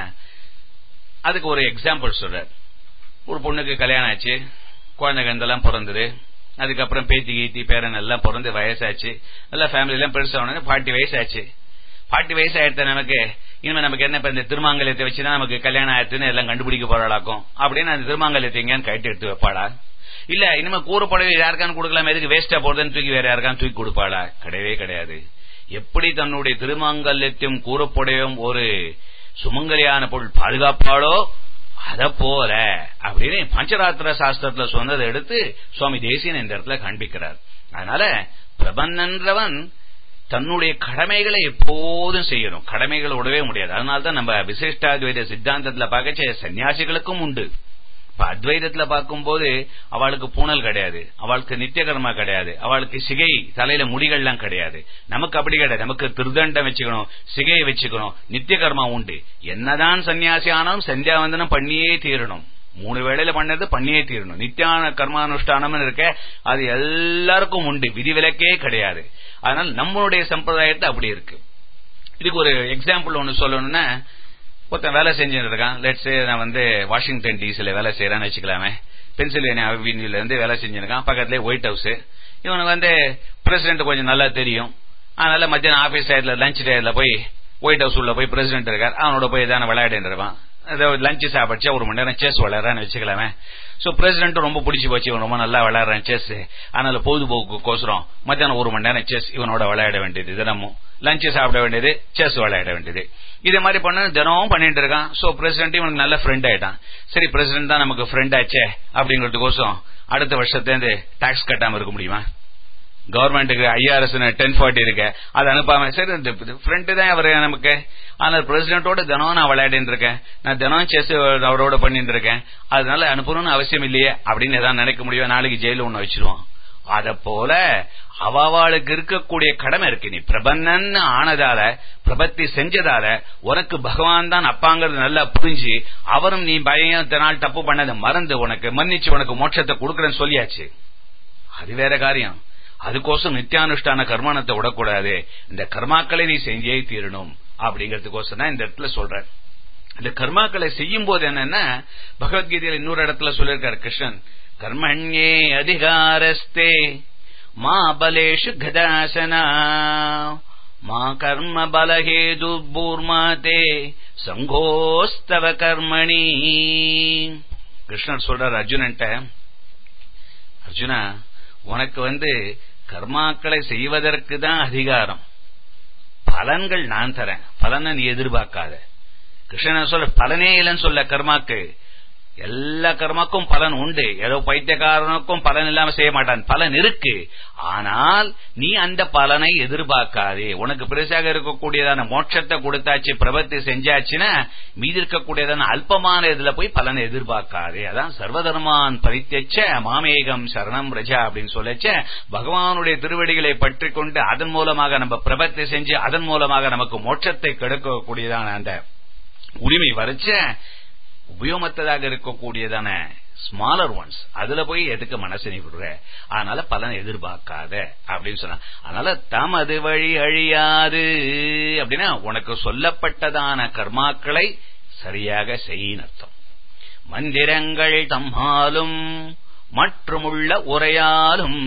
அதுக்கு ஒரு எக்ஸாம்பிள் சொல்ற ஒரு பொண்ணுக்கு கல்யாணம் ஆச்சு குழந்தை கந்தெல்லாம் பிறந்தது அதுக்கப்புறம் பேத்தி கீத்தி பேரன் எல்லாம் பிறந்து வயசாச்சு நல்லா ஃபேமிலி எல்லாம் பெருசா உடனே ஃபார்ட்டி வயசாச்சு ஃபார்ட்டி வயசு ஆயிடுத்த நமக்கு இனிமே நமக்கு என்ன இப்ப இந்த திருமாங்கல்யத்தை வச்சுதான் நமக்கு கல்யாணம் ஆயிடுச்சுன்னு எல்லாம் கண்டுபிடிக்க போறாளாக்கும் அப்படின்னு அந்த திருமாங்கல்யத்தை எங்கேயான்னு கைட்டு எடுத்து வைப்பாளா இல்ல இனிமே கூறப்படவே யாருக்கான்னு கொடுக்கலாம் எதுக்கு வேஸ்டா போறதுன்னு தூக்கி வேற யாருக்கான்னு தூக்கி கொடுப்பாளா கிடையவே கிடையாது எப்படி தன்னுடைய திருமாங்கல்யத்தையும் கூறப்படையும் ஒரு சுமங்கலியான பொருள் பாதுகாப்பாளோ அத போல அப்படின்னு பஞ்சராத்திர சாஸ்திரத்துல சொன்னதை எடுத்து சுவாமி தேசியன் இந்த இடத்துல காண்பிக்கிறார் அதனால பிரபன்னன்றவன் தன்னுடைய கடமைகளை எப்போதும் செய்யணும் கடமைகளை விடவே முடியாது அதனால்தான் நம்ம விசிஷ்டாத்வைத சித்தாந்தத்துல பார்க்க சன்னியாசிகளுக்கும் உண்டு இப்ப அத்வைதத்துல பார்க்கும்போது அவளுக்கு பூனல் கிடையாது அவளுக்கு நித்திய கர்மா கிடையாது அவளுக்கு சிகை தலையில முடிகள்லாம் கிடையாது நமக்கு அப்படி கிடையாது நமக்கு திருதண்டம் வச்சுக்கணும் சிகையை வச்சுக்கணும் நித்திய கர்மா உண்டு என்னதான் சன்னியாசி ஆனாலும் சந்தியாவந்தனம் பண்ணியே தீரணும் மூணு வேளையில பண்ணது பண்ணியே தீரணும் நித்தியான கர்மானுஷ்டானம் இருக்க அது எல்லாருக்கும் உண்டு விதிவிலக்கே கிடையாது அதனால நம்மளுடைய சம்பிரதாயத்தை அப்படி இருக்கு இதுக்கு ஒரு எக்ஸாம்பிள் ஒன்னு சொல்லணும்னா ஒருத்தன் வேலை செஞ்சுட்டு இருக்கான் லெட்ஸ் நான் வந்து வாஷிங்டன் டிசில வேலை செய்யறான்னு வச்சுக்கலாமே பென்சில்வேனியா அவென்யூல இருந்து வேலை செஞ்சிருக்கான் பக்கத்துலேயே ஒயிட் ஹவுஸ் இவனுக்கு வந்து பிரசிடென்ட் கொஞ்சம் நல்லா தெரியும் அதனால மத்தியானம் ஆபீஸ் டயத்துல லஞ்ச் டயத்துல போய் ஒயிட் ஹவுஸ் உள்ள போய் பிரசிடென்ட் இருக்கார் அவனோட போய் தானே விளையாடிட்டு இருப்பான் லஞ்ச் சாப்பிடுச்சா ஒரு மணி நேரம் செஸ் விளையாடுறான்னு வச்சுக்கலாமே சோ பிரசிடென்ட் ரொம்ப பிடிச்சி போச்சு இவன் ரொம்ப நல்லா விளையாடுறான் செஸ் அதனால பொழுதுபோக்குக்கோசரம் மத்தியானம் ஒரு மணி நேரம் செஸ் இவனோட விளையாட வேண்டியது தினமும் லஞ்ச் சாப்பிட வேண்டியது செஸ் விளையாட வேண்டியது இதே மாதிரி பண்ண தினமும் பண்ணிட்டு இருக்கான் சோ பிரசிடென்ட் இவனுக்கு நல்ல ஃப்ரெண்ட் ஆயிட்டான் சரி பிரசிடென்ட் தான் நமக்கு ஃப்ரெண்ட் ஆச்சே அப்படிங்கிறதுக்கோசம் அடுத்த வருஷத்துலேருந்து டாக்ஸ் கட்டாம இருக்க முடியுமா கவர்மெண்ட்டுக்கு ஐஆர்எஸ் டென் ஃபார்ட்டி இருக்கு அதை அனுப்பாம சரி ஃப்ரெண்டு தான் அவர் நமக்கு ஆனால் பிரசிடென்ட்டோட தினம் நான் விளையாடிட்டு இருக்கேன் நான் தினம் செஸ் அவரோட பண்ணிட்டு இருக்கேன் அதனால அனுப்பணும்னு அவசியம் இல்லையே அப்படின்னு ஏதாவது நினைக்க முடியும் நாளைக்கு ஜெயில ஒண்ணு வச்சிருவான் அத போல அவாவாளுக்கு இருக்கக்கூடிய கடமை இருக்கு நீ பிரபன்னன் ஆனதால பிரபத்தி செஞ்சதால உனக்கு பகவான் தான் அப்பாங்கிறது நல்லா புரிஞ்சு அவரும் நீ பயத்தினால் தப்பு பண்ணதை மறந்து உனக்கு மன்னிச்சு உனக்கு மோட்சத்தை கொடுக்கறேன்னு சொல்லியாச்சு அது வேற காரியம் அதுக்கோசம் நித்தியானுஷ்டான கர்மானத்தை விடக்கூடாது இந்த கர்மாக்களை நீ செஞ்சே தீரணும் அப்படிங்கறதுக்கோசம் தான் இந்த இடத்துல சொல்ற இந்த கர்மாக்களை செய்யும் போது என்னன்னா பகவத்கீதையில இன்னொரு இடத்துல சொல்லியிருக்காரு கிருஷ்ணன் கர்மண்யே அதிகாரஸ்தே மா பலேஷு கதாசனா மா கர்ம பலஹேது பூர்மாதே சங்கோஸ்தவ கர்மணி கிருஷ்ணர் சொல்றார் அர்ஜுனன்ட்ட அர்ஜுனா உனக்கு வந்து கர்மாக்களை செய்வதற்கு தான் அதிகாரம் பலன்கள் நான் தரேன் பலனை நீ எதிர்பார்க்காத கிருஷ்ணன் சொல்ல பலனே இல்லைன்னு சொல்ல கர்மாக்கு எல்லா கர்மாக்கும் பலன் உண்டு ஏதோ பைத்தியக்காரனுக்கும் பலன் இல்லாம செய்ய மாட்டான் பலன் இருக்கு ஆனால் நீ அந்த பலனை எதிர்பார்க்காதே உனக்கு பெருசாக இருக்கக்கூடியதான மோட்சத்தை கொடுத்தாச்சு பிரபத்தி செஞ்சாச்சுன்னா மீதி இருக்கக்கூடியதான அல்பமான இதுல போய் பலனை எதிர்பார்க்காதே அதான் சர்வதர்மான் பரித்தச்ச மாமேகம் சரணம் ரஜா அப்படின்னு சொல்லச்ச பகவானுடைய திருவடிகளை பற்றி கொண்டு அதன் மூலமாக நம்ம பிரபத்தி செஞ்சு அதன் மூலமாக நமக்கு மோட்சத்தை கெடுக்கக்கூடியதான அந்த உரிமை வரைச்ச உபயோகமத்ததாக இருக்கக்கூடியதான ஸ்மாலர் ஒன்ஸ் அதுல போய் எதுக்கு மனசு நீ விடுற அதனால பலன் எதிர்பார்க்காத அப்படின்னு சொன்ன அதனால தமது வழி அழியாது அப்படின்னா உனக்கு சொல்லப்பட்டதான கர்மாக்களை சரியாக செய்யின் அர்த்தம் மந்திரங்கள் தம்மாலும் மற்றுமுள்ள உரையாலும்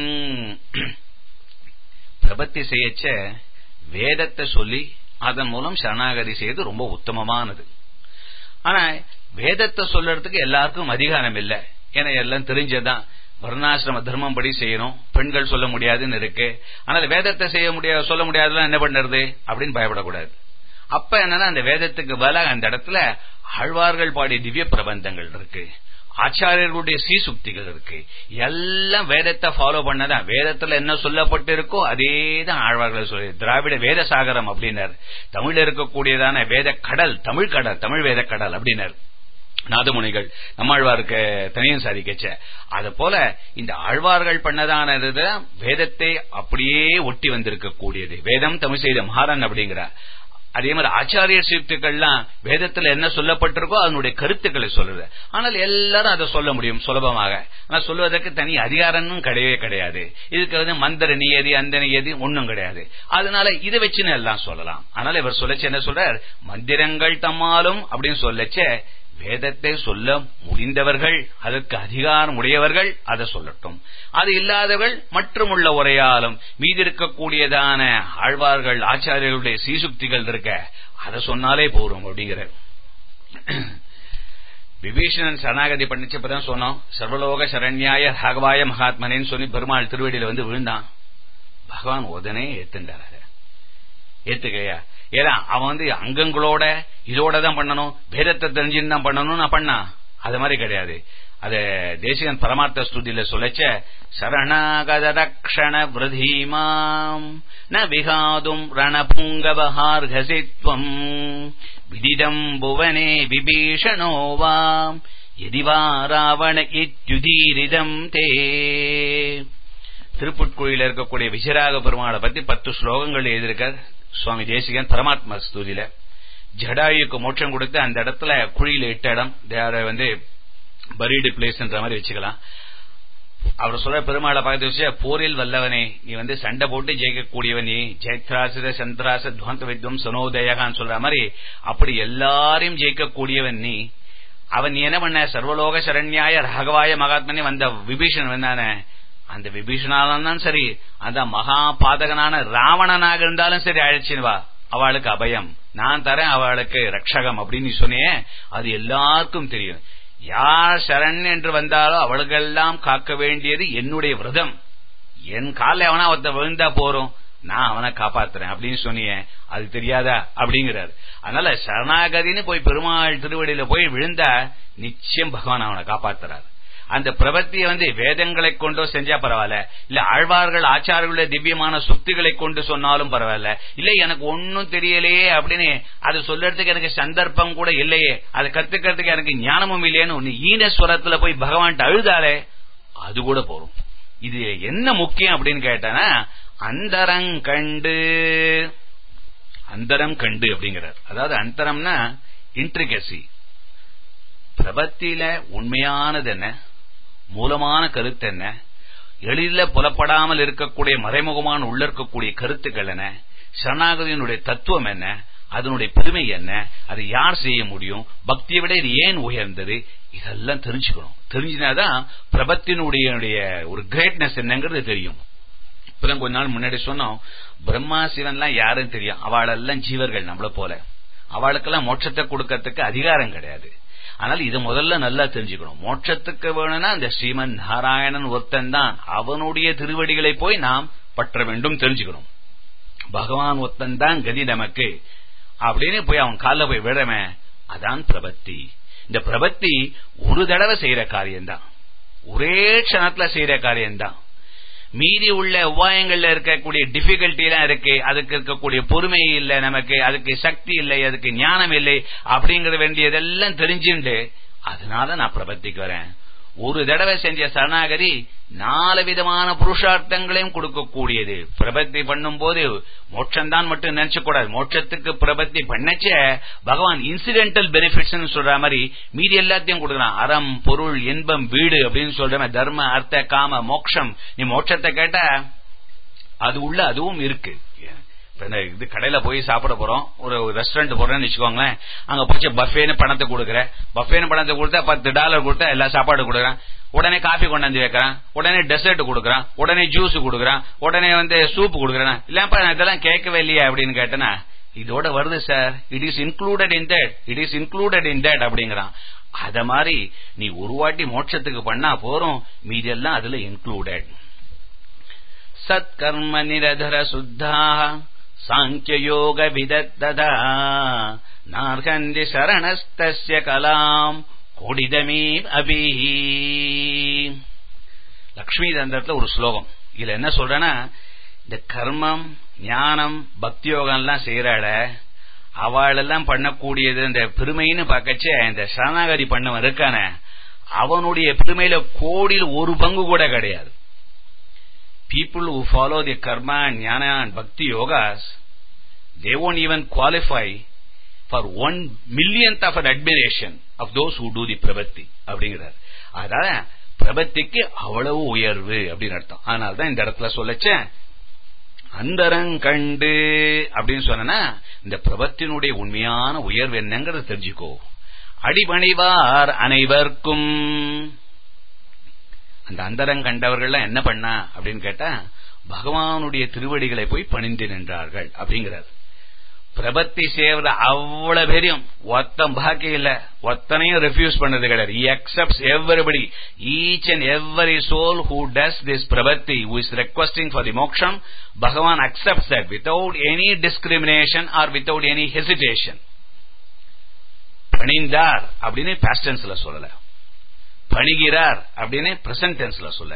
பிரபத்தி செய்யச்ச வேதத்தை சொல்லி அதன் மூலம் சரணாகதி செய்து ரொம்ப உத்தமமானது ஆனா வேதத்தை சொல்றதுக்கு எல்லாருக்கும் அதிகாரம் இல்ல ஏன்னா எல்லாம் தெரிஞ்சதான் வர்ணாசிரம தர்மம் படி செய்யணும் பெண்கள் சொல்ல முடியாதுன்னு இருக்கு ஆனால் வேதத்தை செய்ய முடியாது சொல்ல முடியாதுலாம் என்ன பண்ணுறது அப்படின்னு பயப்படக்கூடாது அப்ப என்னன்னா அந்த வேதத்துக்கு பல அந்த இடத்துல ஆழ்வார்கள் பாடிய திவ்ய பிரபந்தங்கள் இருக்கு ஆச்சாரியர்களுடைய சீசுக்திகள் இருக்கு எல்லாம் வேதத்தை ஃபாலோ பண்ணதான் வேதத்துல என்ன சொல்லப்பட்டு இருக்கோ அதே தான் ஆழ்வார்கள் சொல்லி திராவிட வேத சாகரம் அப்படின்னார் தமிழ் இருக்கக்கூடியதான வேத கடல் தமிழ் கடல் தமிழ் வேத கடல் அப்படின்னார் நாதமுனிகள் நம்மாழ்வாருக்கு தனியும் சாதிக்கச்ச அது போல இந்த ஆழ்வார்கள் பண்ணதான வேதத்தை அப்படியே ஒட்டி வந்திருக்க கூடியது வேதம் தமிழ் செய்த மகாரன் அப்படிங்கிறார் அதே மாதிரி ஆச்சாரியர் சீர்த்துக்கள்லாம் வேதத்துல என்ன சொல்லப்பட்டிருக்கோ அதனுடைய கருத்துக்களை சொல்லுது ஆனால் எல்லாரும் அதை சொல்ல முடியும் சுலபமாக ஆனா சொல்வதற்கு தனி அதிகாரமும் கிடையவே கிடையாது இதுக்கு வந்து மந்திர நியதி அந்த நியதி ஒன்னும் கிடையாது அதனால இதை வச்சுன்னு எல்லாம் சொல்லலாம் அதனால இவர் சொல்லச்சு என்ன சொல்றார் மந்திரங்கள் தம்மாலும் அப்படின்னு சொல்லச்சே வேதத்தை சொல்ல முடிந்தவர்கள் அதற்கு அதிகாரம் உடையவர்கள் அதை சொல்லட்டும் அது இல்லாதவர்கள் மற்றும் உள்ள உரையாலும் மீதி இருக்கக்கூடியதான ஆழ்வார்கள் ஆச்சாரியர்களுடைய சீசுக்திகள் இருக்க அதை சொன்னாலே போறோம் அப்படிங்கிற விபீஷணன் சரணாகதி பண்ணிச்சப்பதான் சொன்னோம் சர்வலோக சரண்யாய ராகவாய மகாத்மனேன்னு சொல்லி பெருமாள் திருவடியில வந்து விழுந்தான் பகவான் உடனே ஏத்துண்டார் ஏத்துக்கையா ஏன்னா அவன் வந்து அங்கங்களோட இதோட தான் பண்ணணும் பேதத்தை தெரிஞ்சுன்னு தான் பண்ணணும் நான் பண்ணா அது மாதிரி கிடையாது அத தேசிகன் பரமார்த்த ஸ்துதியில சொல்லச்ச சரணாகத ரக்ஷண விரதீமாம் ந விகாதும் ரணபுங்கவஹார்கசித்வம் விதிதம் புவனே விபீஷணோவாம் எதிவா ராவண இத்யுதீரிதம் தே திருப்புட்குழியில இருக்கக்கூடிய விஜயராக பெருமாளை பத்தி பத்து ஸ்லோகங்கள் எழுதியிருக்கார் சுவாமி தேசிகன் பரமாத்மா ஸ்தூதியில ஜடாயுக்கு மோட்சம் கொடுத்து அந்த இடத்துல குழியில இட்ட இடம் தேர வந்து பரீடு பிளேஸ்ன்ற மாதிரி வச்சுக்கலாம் அவர் சொல்ற பெருமாளை பார்த்து வச்சு போரில் வல்லவனே நீ வந்து சண்டை போட்டு ஜெயிக்கக்கூடியவன் நீ ஜெயத்ராசித சந்திராச துவந்த வித்வம் சனோதயகான்னு சொல்ற மாதிரி அப்படி எல்லாரையும் ஜெயிக்கக்கூடியவன் நீ அவன் நீ என்ன பண்ண சர்வலோக சரண்யாய ராகவாய மகாத்மனே வந்த விபீஷன் வந்தானே அந்த விபீஷனாலும் தான் சரி அந்த மகா பாதகனான ராவணனாக இருந்தாலும் சரி அழைச்சின்னு வா அவளுக்கு அபயம் நான் தரேன் அவளுக்கு ரட்சகம் அப்படின்னு நீ சொன்னியே அது எல்லாருக்கும் தெரியும் யார் சரண் என்று வந்தாலோ அவளுக்கெல்லாம் காக்க வேண்டியது என்னுடைய விரதம் என் கால அவனா ஒருத்த விழுந்தா போறோம் நான் அவனை காப்பாத்துறேன் அப்படின்னு சொன்னியே அது தெரியாதா அப்படிங்கிறார் அதனால சரணாகதின்னு போய் பெருமாள் திருவடியில போய் விழுந்தா நிச்சயம் பகவான் அவனை காப்பாத்துறாரு அந்த பிரபத்தியை வந்து வேதங்களை கொண்டோ செஞ்சா பரவாயில்ல இல்ல ஆழ்வார்கள் ஆச்சாரர்களுடைய திவ்யமான சுக்திகளை கொண்டு சொன்னாலும் பரவாயில்ல இல்ல எனக்கு ஒன்னும் தெரியலையே அப்படின்னு அது சொல்றதுக்கு எனக்கு சந்தர்ப்பம் கூட இல்லையே அதை கத்துக்கிறதுக்கு எனக்கு ஞானமும் இல்லையேன்னு ஒன்னு ஈனஸ்வரத்துல போய் பகவான்ட்டு அழுதாலே அது கூட போறோம் இது என்ன முக்கியம் அப்படின்னு கேட்டானா அந்தரங் கண்டு அந்தரம் கண்டு அப்படிங்கிறார் அதாவது அந்தரம்னா இன்ட்ரிகசி பிரபத்தியில உண்மையானது என்ன மூலமான கருத்து என்ன எளிதில் புலப்படாமல் இருக்கக்கூடிய மறைமுகமான உள்ள இருக்கக்கூடிய கருத்துக்கள் என்ன சரணாகதியினுடைய தத்துவம் என்ன அதனுடைய பெருமை என்ன அதை யார் செய்ய முடியும் பக்தியை விட இது ஏன் உயர்ந்தது இதெல்லாம் தெரிஞ்சுக்கணும் தெரிஞ்சினாதான் பிரபத்தினுடைய ஒரு கிரேட்னஸ் என்னங்கிறது தெரியும் இப்பதான் கொஞ்ச நாள் முன்னாடி சொன்னோம் பிரம்மா சிவன்லாம் யாரும் தெரியும் அவளெல்லாம் ஜீவர்கள் நம்மள போல அவளுக்கெல்லாம் மோட்சத்தை கொடுக்கறதுக்கு அதிகாரம் கிடையாது ஆனால் இது முதல்ல நல்லா தெரிஞ்சுக்கணும் மோட்சத்துக்கு வேணும்னா இந்த ஸ்ரீமன் நாராயணன் ஒருத்தன் தான் அவனுடைய திருவடிகளை போய் நாம் பற்ற வேண்டும் தெரிஞ்சுக்கணும் பகவான் ஒருத்தன் தான் கதி நமக்கு அப்படின்னு போய் அவன் காலில் போய் விடுறமே அதான் பிரபத்தி இந்த பிரபத்தி ஒரு தடவை செய்யற காரியம்தான் ஒரே க்ஷணத்துல செய்யற காரியம்தான் மீதி உள்ள உபாயங்கள்ல இருக்கக்கூடிய டிஃபிகல்ட்டி எல்லாம் இருக்கு அதுக்கு இருக்கக்கூடிய பொறுமை இல்லை நமக்கு அதுக்கு சக்தி இல்லை அதுக்கு ஞானம் இல்லை அப்படிங்கிற வேண்டியதெல்லாம் தெரிஞ்சுண்டு அதனால நான் பிரபத்திக்கு வரேன் ஒரு தடவை செஞ்ச சரணாகதி நாலு விதமான புருஷார்த்தங்களையும் கொடுக்கக்கூடியது பிரபத்தி பண்ணும் போது மோட்சம்தான் மட்டும் நினைச்ச கூடாது மோட்சத்துக்கு பிரபத்தி பண்ணச்ச பகவான் இன்சிடென்டல் பெனிஃபிட்ஸ் சொல்ற மாதிரி மீதி எல்லாத்தையும் கொடுக்குறான் அறம் பொருள் இன்பம் வீடு அப்படின்னு சொல்ற தர்ம அர்த்த காம மோட்சம் நீ மோட்சத்தை கேட்டா அது உள்ள அதுவும் இருக்கு இது கடையில போய் சாப்பிட போறோம் ஒரு ரெஸ்டாரண்ட் போறேன்னு வச்சுக்கோங்களேன் அங்க போச்சு பஃபேன்னு பணத்தை கொடுக்குற பஃபேன்னு பணத்தை கொடுத்தா பத்து டாலர் கொடுத்தா எல்லா சாப்பாடு கொடுக்குறேன் உடனே காஃபி கொண்டாந்து வைக்கிறான் உடனே டெசர்ட் கொடுக்குறான் உடனே ஜூஸ் கொடுக்குறான் உடனே வந்து சூப் கொடுக்குறான் இல்லப்பா நான் இதெல்லாம் கேட்கவே இல்லையா அப்படின்னு கேட்டேன்னா இதோட வருது sir it is included in that it is included in that அப்படிங்கிறான் அத மாதிரி நீ ஒரு வாட்டி மோட்சத்துக்கு பண்ணா போறோம் மீதெல்லாம் அதுல இன்க்ளூடட் சத்கர்ம நிரதர சுத்தாக சாங்கியயோக விதத்ததா நார்கந்தி சரணஸ்தஸ்ய கலாம் கொடிதமே அபி லக்ஷ்மி தந்திரத்துல ஒரு ஸ்லோகம் இதுல என்ன சொல்றேன்னா இந்த கர்மம் ஞானம் பக்தி யோகம் எல்லாம் செய்யறாள அவளெல்லாம் பண்ணக்கூடியது இந்த பெருமைன்னு பார்க்கச்ச இந்த சரணாகதி பண்ணவன் இருக்கான அவனுடைய பெருமையில கோடியில் ஒரு பங்கு கூட கிடையாது people who follow the karma and jnana and bhakti yogas, they won't even qualify for one millionth of an admiration of those who do the prabhati அப்படிங்கிறார் அதனால பிரபத்திக்கு அவ்வளவு உயர்வு அப்படின்னு அர்த்தம் அதனால்தான் இந்த இடத்துல சொல்லச்ச அந்தரங்கண்டு அப்படின்னு சொன்னா இந்த பிரபத்தினுடைய உண்மையான உயர்வு என்னங்கிறத தெரிஞ்சுக்கோ அடிபணிவார் அனைவருக்கும் அந்த அந்தரம் கண்டவர்கள் என்ன பண்ணா அப்படின்னு கேட்டா பகவானுடைய திருவடிகளை போய் பணிந்து நின்றார்கள் அப்படிங்கிறார் பிரபத்தி சேவர அவ்வளவு பேரையும் ஒத்தம் பாக்கி இல்ல ஒத்தனையும் ரெஃப்யூஸ் பண்ணது கிடையாது accepts everybody each and every soul who does this பிரபத்தி who is requesting for the மோக்ஷம் பகவான் accept that without any discrimination or without any hesitation பணிந்தார் அப்படின்னு பாஸ்டன்ஸ்ல சொல்லல பணிகிறார் அப்படின்னு பிரசன்ட் டென்ஸ்ல சொல்ல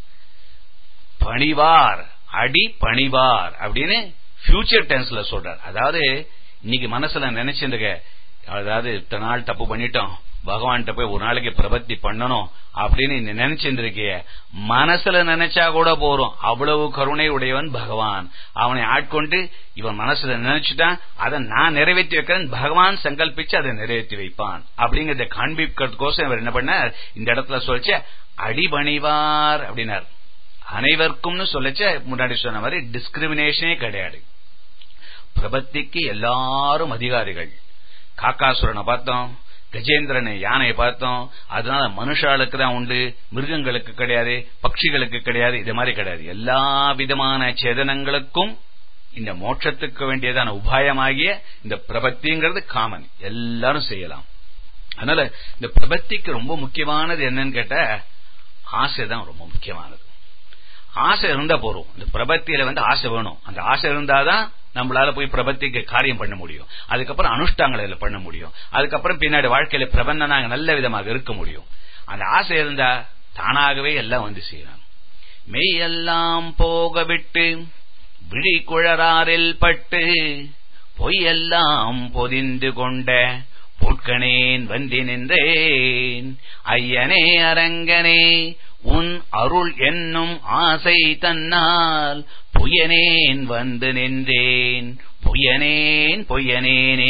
பணிவார் அடி பணிவார் அப்படின்னு ஃபியூச்சர் டென்ஸ்ல சொல்றார் அதாவது இன்னைக்கு மனசுல நினைச்சிருக்க அதாவது இத்தனை நாள் தப்பு பண்ணிட்டோம் பகவான்கிட்ட போய் ஒரு நாளைக்கு பிரபத்தி பண்ணணும் அப்படின்னு நினைச்சிருந்திருக்கிய மனசுல நினைச்சா கூட போறோம் அவ்வளவு கருணை உடையவன் பகவான் அவனை ஆட்கொண்டு இவன் மனசுல நினைச்சுட்டான் அதை நான் நிறைவேற்றி வைக்கிறேன் பகவான் சங்கல்பிச்சு அதை நிறைவேற்றி வைப்பான் அப்படிங்கறத காண்பிக்கிறதுக்கோசம் இவர் என்ன பண்ணார் இந்த இடத்துல சொல்லிச்ச அடிபணிவார் அப்படின்னார் அனைவருக்கும்னு சொல்லச்ச முன்னாடி சொன்ன மாதிரி டிஸ்கிரிமினேஷனே கிடையாது பிரபத்திக்கு எல்லாரும் அதிகாரிகள் காக்காசுரனை பார்த்தோம் கஜேந்திரனை யானையை பார்த்தோம் அதனால மனுஷாளுக்கு தான் உண்டு மிருகங்களுக்கு கிடையாது பட்சிகளுக்கு கிடையாது இது மாதிரி கிடையாது எல்லா விதமான சேதனங்களுக்கும் இந்த மோட்சத்துக்கு வேண்டியதான உபாயமாகிய இந்த பிரபத்திங்கிறது காமன் எல்லாரும் செய்யலாம் அதனால இந்த பிரபத்திக்கு ரொம்ப முக்கியமானது என்னன்னு கேட்ட ஆசை தான் ரொம்ப முக்கியமானது ஆசை இருந்தா போறோம் இந்த பிரபத்தியில வந்து ஆசை வேணும் அந்த ஆசை இருந்தாதான் நம்மளால போய் பிரபத்திக்கு காரியம் பண்ண முடியும் அதுக்கப்புறம் அனுஷ்டாங்களை இதுல பண்ண முடியும் அதுக்கப்புறம் பின்னாடி வாழ்க்கையில பிரபந்தனாக நல்ல விதமாக இருக்க முடியும் அந்த ஆசை இருந்தா தானாகவே எல்லாம் வந்து செய்யலாம் மெய்யெல்லாம் போக விட்டு விழி குழறாரில் பட்டு பொய்யெல்லாம் பொதிந்து கொண்ட பொற்கனேன் வந்து நின்றேன் ஐயனே அரங்கனே உன் அருள் என்னும் ஆசை தன்னால் பொய்யனேன் வந்து நின்றேன் பொய்யனேன் பொய்யனேனே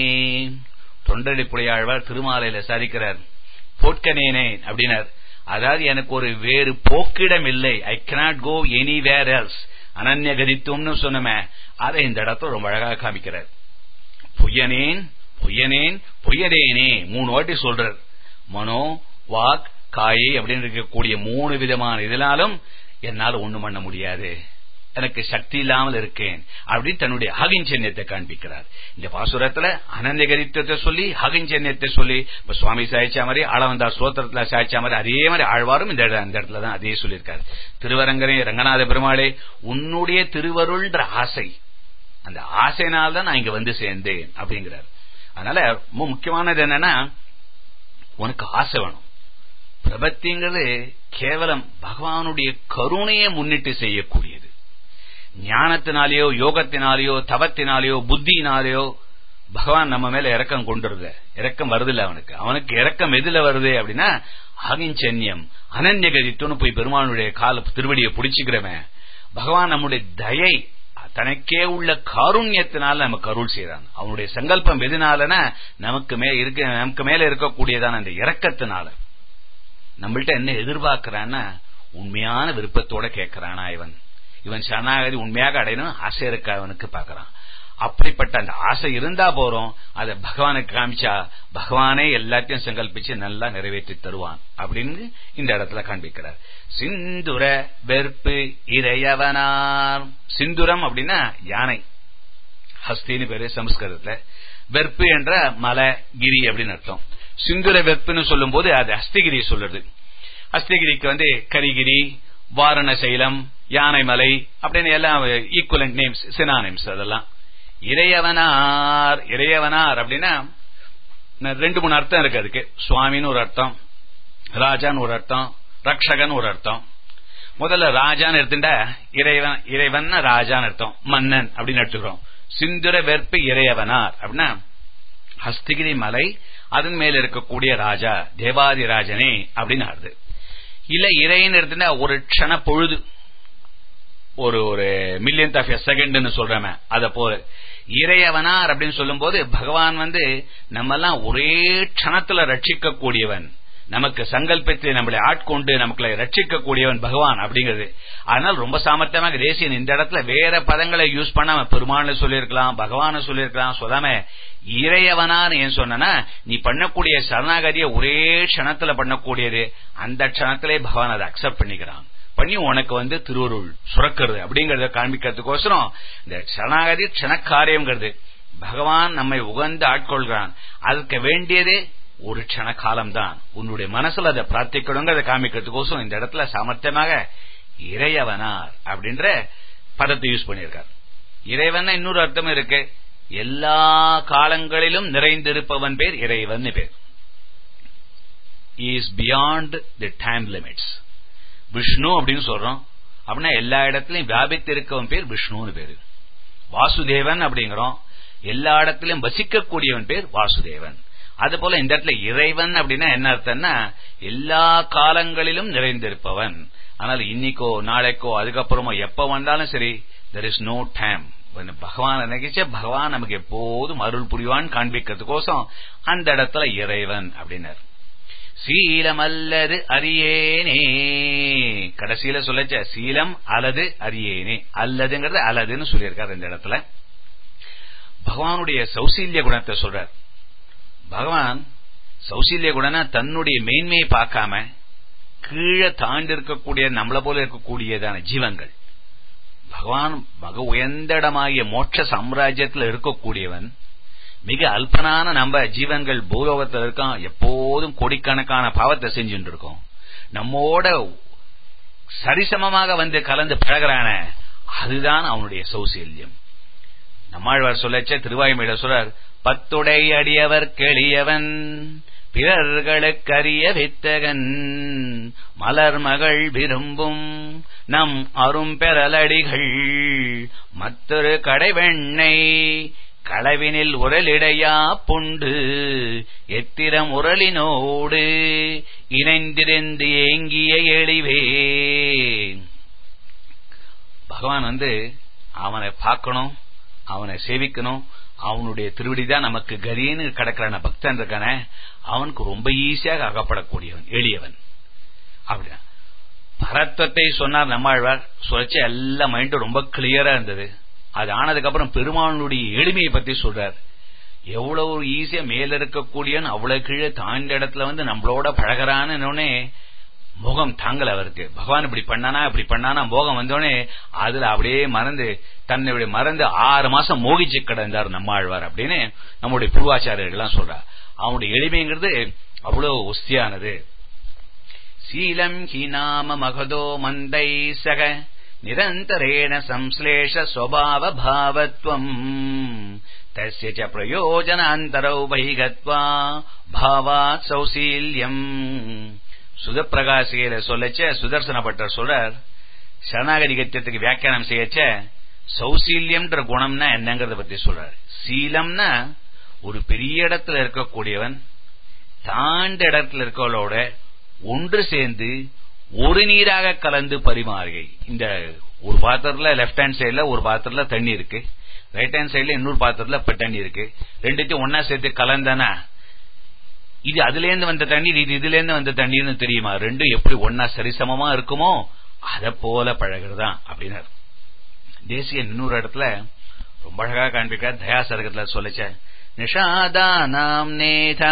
தொண்டடிப்புடையாழ்வார் திருமாலையில சாதிக்கிறார் பொற்கனேனே அப்படின்னார் அதாவது எனக்கு ஒரு வேறு போக்கிடம் இல்லை I cannot go anywhere else அனன்ய கதித்துவம்னு சொன்னமே அதை இந்த இடத்துல ரொம்ப அழகாக காமிக்கிறார் பொய்யனேன் பொய்யனேன் பொய்யனேனே மூணு வாட்டி சொல்றார் மனோ வாக் காயை அப்படின்னு இருக்கக்கூடிய மூணு விதமான இதனாலும் என்னால் ஒண்ணும் பண்ண முடியாது எனக்கு சக்தி இல்லாமல் இருக்கேன் அப்படின்னு தன்னுடைய அகிஞ்சன்யத்தை காண்பிக்கிறார் இந்த பாசுரத்துல அனந்தகரித்தத்தை சொல்லி அகிஞ்சன்யத்தை சொல்லி இப்ப சுவாமி சாய்ச்சா மாதிரி ஆளவந்தார் ஸ்ரோத்திரத்துல சாய்ச்சா மாதிரி அதே மாதிரி ஆழ்வாரும் இந்த இந்த இடத்துல தான் அதே சொல்லியிருக்காரு திருவரங்கரே ரங்கநாத பெருமாளே உன்னுடைய திருவருள்ன்ற ஆசை அந்த ஆசையினால்தான் நான் இங்க வந்து சேர்ந்தேன் அப்படிங்கிறார் அதனால ரொம்ப முக்கியமானது என்னன்னா உனக்கு ஆசை வேணும் பிரபத்திங்கிறது கேவலம் பகவானுடைய கருணையை முன்னிட்டு செய்யக்கூடியது ஞானத்தினாலேயோ யோகத்தினாலேயோ தவத்தினாலேயோ புத்தியினாலேயோ பகவான் நம்ம மேல இறக்கம் கொண்டுருத இறக்கம் வருதில்ல அவனுக்கு அவனுக்கு இறக்கம் எதுல வருது அப்படின்னா அகிஞ்சன்யம் அனன்யகதித்துன்னு போய் பெருமானுடைய கால திருவடியை பிடிச்சுக்கிறவன் பகவான் நம்முடைய தயை தனக்கே உள்ள காருண்யத்தினால நமக்கு அருள் செய்யறான் அவனுடைய சங்கல்பம் எதுனாலனா நமக்கு மே இருக்க நமக்கு மேல இருக்கக்கூடியதான அந்த இறக்கத்தினால நம்மள்ட்ட என்ன எதிர்பார்க்கிறான்னா உண்மையான விருப்பத்தோட கேட்கிறானா இவன் இவன் சரணாகதி உண்மையாக அடையணும் ஆசை இருக்க அவனுக்கு பாக்குறான் அப்படிப்பட்ட அந்த ஆசை இருந்தா போறோம் அதை பகவானுக்கு காமிச்சா பகவானே எல்லாத்தையும் சங்கல்பிச்சு நல்லா நிறைவேற்றி தருவான் அப்படின்னு இந்த இடத்துல காண்பிக்கிறார் சிந்துர வெறுப்பு இறையவனார் சிந்துரம் அப்படின்னா யானை ஹஸ்தின்னு பேரு சமஸ்கிருதத்துல வெறுப்பு என்ற மலை கிரி அப்படின்னு அர்த்தம் சிந்துர வெறுப்புன்னு சொல்லும் போது அது அஸ்திகிரி சொல்றது அஸ்திகிரிக்கு வந்து கரிகிரி வாரணசைலம் யானைமலை அப்படின்னு எல்லாம் ஈக்குவலண்ட் நேம்ஸ் சினானிம்ஸ் அதெல்லாம் இறையவனார் இறையவனார் அப்படின்னா ரெண்டு மூணு அர்த்தம் இருக்கு அதுக்கு சுவாமின்னு ஒரு அர்த்தம் ராஜான்னு ஒரு அர்த்தம் ரக்ஷகன் ஒரு அர்த்தம் முதல்ல ராஜான்னு எடுத்துட்டா இறைவன் இறைவன் ராஜான்னு அர்த்தம் மன்னன் அப்படின்னு எடுத்துக்கிறோம் சிந்துர வெற்பு இறையவனார் அப்படின்னா ஹஸ்திகிரி மலை அதன் மேல இருக்கக்கூடிய ராஜா தேவாதிராஜனே அப்படின்னு ஆறுது இல்ல இறைன்னு எடுத்துட்டா ஒரு க்ஷண பொழுது ஒரு ஒரு மில்லியன் ஆஃப் எ செகண்ட்னு சொல்றமே அத போல இறையவனார் அப்படின்னு சொல்லும் போது பகவான் வந்து நம்ம எல்லாம் ஒரே க்ஷணத்துல ரட்சிக்க கூடியவன் நமக்கு சங்கல்பத்தை நம்மளை ஆட்கொண்டு நமக்கு ரட்சிக்க கூடியவன் பகவான் அப்படிங்கிறது அதனால ரொம்ப சாமர்த்தியமாக தேசியன் இந்த இடத்துல வேற பதங்களை யூஸ் பண்ணாம பெருமான சொல்லியிருக்கலாம் பகவான சொல்லியிருக்கலாம் சொல்லாம இறையவனான்னு ஏன் சொன்னா நீ பண்ணக்கூடிய சரணாகதியை ஒரே க்ஷணத்துல பண்ணக்கூடியது அந்த க்ஷணத்திலே பகவான் அதை அக்செப்ட் பண்ணிக்கிறான் பண்ணி உனக்கு வந்து திருவருள் சுரக்கிறது அப்படிங்கறத காண்பிக்கிறதுக்கோசரம் இந்த சரணாகதி க்ஷணக்காரியம்ங்கிறது பகவான் நம்மை உகந்து ஆட்கொள்கிறான் அதுக்கு வேண்டியதே ஒரு க்ஷண காலம்தான் உன்னுடைய மனசுல அதை பிரார்த்திக்கணுங்கிறத காமிக்கிறதுக்கோசரம் இந்த இடத்துல சாமர்த்தியமாக இறையவனார் அப்படின்ற பதத்தை யூஸ் பண்ணியிருக்கார் இறைவன் இன்னொரு அர்த்தம் இருக்கு எல்லா காலங்களிலும் நிறைந்திருப்பவன் பேர் இறைவன் பேர் is beyond the time limits Vishnu அப்படின்னு சொல்றோம் அப்படின்னா எல்லா இடத்துலயும் வியாபித்து இருக்கவன் பேர் விஷ்ணுன்னு பேரு வாசுதேவன் அப்படிங்கிறோம் எல்லா இடத்திலும் வசிக்கக்கூடியவன் பேர் வாசுதேவன் அது போல இந்த இடத்துல இறைவன் அப்படின்னா என்ன அர்த்தம்னா எல்லா காலங்களிலும் நிறைந்திருப்பவன் ஆனால் இன்னைக்கோ நாளைக்கோ அதுக்கப்புறமோ எப்ப வந்தாலும் சரி தெர் இஸ் நோ டைம் பகவான் நினைச்ச பகவான் நமக்கு எப்போதும் அருள் புரிவான் காண்பிக்கிறதுக்கோசம் அந்த இடத்துல இறைவன் அப்படின்னார் சீலம் அல்லது அரியேனே கடைசியில சொல்லச்ச சீலம் அல்லது அரியேனே அல்லதுங்கிறது அல்லதுன்னு சொல்லியிருக்காரு இந்த இடத்துல பகவானுடைய சௌசீல்ய குணத்தை சொல்றார் பகவான் சௌசீல்ய குணனா தன்னுடைய மேன்மையை பார்க்காம கீழே தாண்டி இருக்கக்கூடிய நம்மள போல இருக்கக்கூடியதான ஜீவன்கள் பகவான் மக உயர்ந்த இடமாகிய மோட்ச சாம்ராஜ்யத்தில் இருக்கக்கூடியவன் மிக அல்பனான நம்ம ஜீவன்கள் பூலோகத்தில் இருக்கோம் எப்போதும் கோடிக்கணக்கான பாவத்தை செஞ்சுட்டு இருக்கோம் நம்மோட சரிசமமாக வந்து கலந்து பழகிறான அதுதான் அவனுடைய சௌசல்யம் நம்மாழ்வார் சொல்லச்ச திருவாயுமையில சொல்றார் பத்துடை அடியவர் கெளியவன் பிறர்களுக்கரிய வித்தகன் மலர் மகள் விரும்பும் நம் அரும் பெறலடிகள் மற்றொரு கடைவெண்ணை களவினில் உரலிடையா புண்டு எத்திரம் உரலினோடு இணைந்திருந்து ஏங்கிய எளிவே பகவான் வந்து அவனை பார்க்கணும் அவனை சேவிக்கணும் அவனுடைய திருவடிதான் நமக்கு கரின்னு கிடக்கிறான பக்தன் இருக்கானே அவனுக்கு ரொம்ப ஈஸியாக அகப்படக்கூடியவன் எளியவன் அப்படின்னா பரத்வத்தை சொன்னார் நம்மாழ்வார் சொல்லிச்சு எல்லா மைண்டும் ரொம்ப கிளியரா இருந்தது அது ஆனதுக்கு அப்புறம் பெருமானுடைய எளிமையை பத்தி சொல்றார் எவ்வளவு ஈஸியா மேல இருக்கக்கூடியவன் அவ்வளவு கீழே தாண்ட இடத்துல வந்து நம்மளோட பழகிறான்னு முகம் தாங்கல அவருக்கு பகவான் இப்படி பண்ணானா இப்படி பண்ணானா மோகம் வந்தோடனே அதுல அப்படியே மறந்து தன்னை இப்படி மறந்து ஆறு மாசம் மோகிச்சு கிடந்தார் நம்மாழ்வார் அப்படின்னு நம்முடைய பூர்வாச்சாரியர்கள்லாம் சொல்றா அவனுடைய எளிமைங்கிறது அவ்வளவு உஸ்தியானது சீலம் ஹி நாம மகதோ மந்தை சக நிரந்தரேண சம்ஸ்லேஷ ஸ்வபாவ பாவத்வம் தஸ்ய ச பிரயோஜனாந்தரௌ பைகத்வா பாவாத் சௌசீல்யம் சுதப்பிரகாசியில சொல்லச்ச சுதர்சன பட்டர் சொல்றார் சரணாகதி கத்தியத்துக்கு வியாக்கியானம் செய்யச்ச சௌசீல்யம்ன்ற குணம்னா என்னங்கறத பத்தி சொல்றார் சீலம்னா ஒரு பெரிய இடத்துல இருக்கக்கூடியவன் தாண்ட இடத்துல இருக்கவளோட ஒன்று சேர்ந்து ஒரு நீராக கலந்து பரிமாறுகை இந்த ஒரு பாத்திரத்துல லெப்ட் ஹேண்ட் சைடுல ஒரு பாத்திரத்துல தண்ணி இருக்கு ரைட் ஹேண்ட் சைடுல இன்னொரு பாத்திரத்துல இப்ப தண்ணி இருக்கு ரெண்டுத்தையும் ஒன்னா சேர்த்து கலந்தானா இது அதுல இருந்து வந்த தண்ணீர் இது இதுல இருந்து வந்த தண்ணீர்னு தெரியுமா ரெண்டும் எப்படி ஒன்னா சரிசமமா இருக்குமோ அத போல பழகிறதான் அப்படின்னாரு தேசிய இன்னொரு இடத்துல ரொம்ப அழகா காண்பிக்க தயாசரகத்துல சொல்லிச்ச நிஷாதானாம் நேதா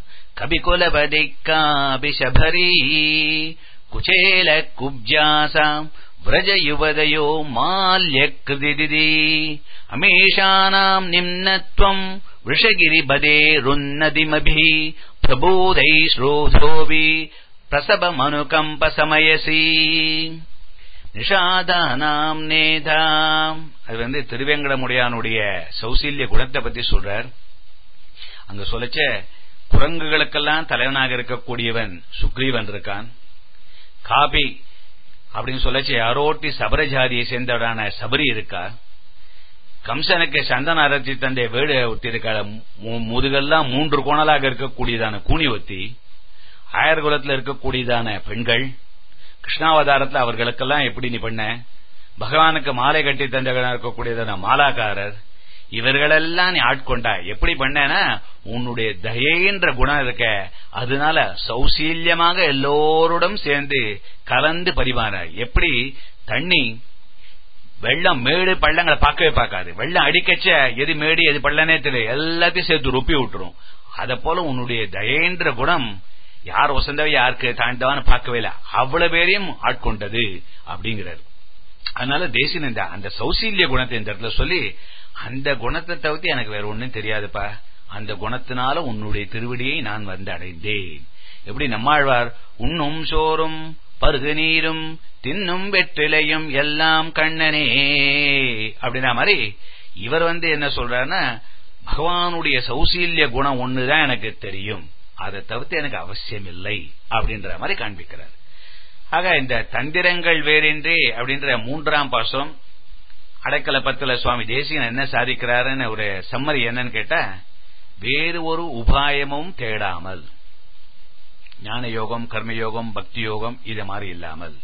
கபிகுலபதிக்காபிஷபரி குச்சேல குப்ஜாசாம் व्रज युवदयो माल्यकृदिदिदि अमेषानाम् निम्नत्वम् वृषगिरिबदेरुन्नदिमभिः प्रबोधै श्रोधोऽपि प्रसवमनुकम्पसमयसि நிஷாதானாம் நேதாம் அது வந்து திருவேங்கடமுடையானுடைய சௌசீல்ய குணத்தை பத்தி சொல்றார் அங்க சொல்லச்ச குரங்குகளுக்கெல்லாம் தலைவனாக இருக்கக்கூடியவன் சுக்ரீவன் இருக்கான் காபி அப்படின்னு சொல்லச்சு யாரோட்டி சபர ஜாதியை சேர்ந்தவரான சபரி இருக்கா கம்சனுக்கு சந்தன அரைச்சி தந்தை வேடு ஒத்தி இருக்காள் முதுகெல்லாம் மூன்று கோணலாக இருக்கக்கூடியதான கூனி ஒத்தி ஆயர் குலத்தில் இருக்கக்கூடியதான பெண்கள் கிருஷ்ணாவதாரத்தில் அவர்களுக்கெல்லாம் எப்படி நீ பண்ண பகவானுக்கு மாலை கட்டி தந்தவனா இருக்கக்கூடியதான மாலாக்காரர் இவர்களெல்லாம் நீ ஆட்கொண்டா எப்படி பண்ணனா உன்னுடைய தயைன்ற குணம் இருக்க அதனால சௌசீல்யமாக எல்லோருடன் சேர்ந்து கலந்து பரிமாற எப்படி தண்ணி வெள்ளம் மேடு பள்ளங்களை பார்க்கவே பார்க்காது வெள்ளம் அடிக்கச்ச எது மேடு எது பள்ளனே தெரியும் எல்லாத்தையும் சேர்த்து ரொப்பி விட்டுரும் அத போல உன்னுடைய தயேன்ற குணம் யார் வசந்தவை யாருக்கு தாழ்ந்தவான்னு பார்க்கவே இல்லை அவ்வளவு பேரையும் ஆட்கொண்டது அப்படிங்கிறார் அதனால தேசியன் இந்த அந்த சௌசீல்ய குணத்தை இந்த இடத்துல சொல்லி அந்த குணத்தை தவிர்த்து எனக்கு வேற ஒண்ணும் தெரியாதுப்பா அந்த குணத்தினால உன்னுடைய திருவடியை நான் வந்து அடைந்தேன் எப்படி நம்மாழ்வார் உண்ணும் சோறும் பருகு நீரும் தின்னும் வெற்றிலையும் எல்லாம் கண்ணனே அப்படின்னா மாதிரி இவர் வந்து என்ன சொல்றாருன்னா பகவானுடைய சௌசீல்ய குணம் ஒண்ணுதான் எனக்கு தெரியும் அதை தவிர்த்து எனக்கு அவசியம் இல்லை அப்படின்ற மாதிரி காண்பிக்கிறார் ஆக இந்த தந்திரங்கள் வேறின்றி அப்படின்ற மூன்றாம் பாசம் அடைக்கல பத்துல சுவாமி தேசியன் என்ன சாதிக்கிறாருன்னு ஒரு சம்மரி என்னன்னு கேட்டா வேறு ஒரு உபாயமும் தேடாமல் ஞான யோகம் கர்மயோகம் பக்தி யோகம் இது மாதிரி இல்லாமல்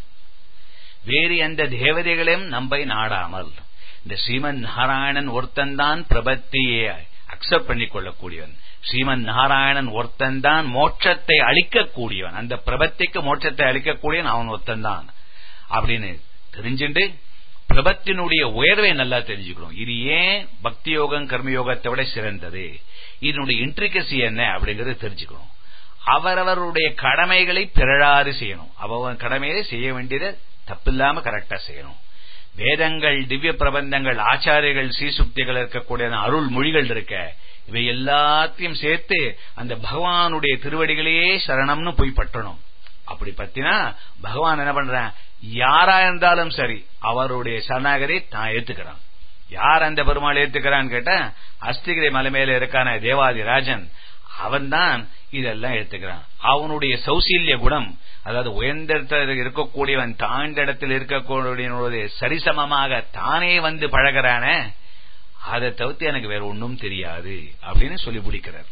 வேறு எந்த தேவதைகளையும் நம்பை நாடாமல் இந்த ஸ்ரீமன் நாராயணன் ஒருத்தன்தான் பிரபத்தியை அக்செப்ட் பண்ணிக் கொள்ளக்கூடியவன் ஸ்ரீமன் நாராயணன் ஒருத்தன்தான் மோட்சத்தை அளிக்கக்கூடியவன் அந்த பிரபத்திக்கு மோட்சத்தை அளிக்கக்கூடியவன் அவன் ஒருத்தன்தான் அப்படின்னு தெரிஞ்சுட்டு பிரபத்தினுடைய உயர்வை நல்லா தெரிஞ்சுக்கணும் இது ஏன் பக்தி யோகம் கர்மயோகத்தை விட சிறந்தது இதனுடைய இன்ட்ரிகசி என்ன அப்படிங்கறது தெரிஞ்சுக்கணும் அவரவருடைய கடமைகளை பிறழாறு செய்யணும் அவன் கடமையை செய்ய வேண்டியதை தப்பில்லாம கரெக்டா செய்யணும் வேதங்கள் திவ்ய பிரபந்தங்கள் ஆச்சாரியர்கள் சீசுக்திகள் இருக்கக்கூடிய அருள் மொழிகள் இருக்க இவை எல்லாத்தையும் சேர்த்து அந்த பகவானுடைய திருவடிகளையே சரணம்னு போய் பற்றணும் அப்படி பத்தினா பகவான் என்ன பண்றான் யாரா இருந்தாலும் சரி அவருடைய சரணாகரை தான் ஏத்துக்கிறான் யார் அந்த பெருமாள் ஏத்துக்கிறான்னு கேட்டா அஸ்திகிரி மலை மேல இருக்கான தேவாதி ராஜன் அவன் தான் இதெல்லாம் எடுத்துக்கிறான் அவனுடைய சௌசீல்ய குணம் அதாவது உயர்ந்த இருக்கக்கூடியவன் தாழ்ந்த இடத்தில் இருக்கக்கூடிய சரிசமமாக தானே வந்து பழகிறான அதை தவிர்த்து எனக்கு வேற ஒன்றும் தெரியாது அப்படின்னு சொல்லி முடிக்கிறார்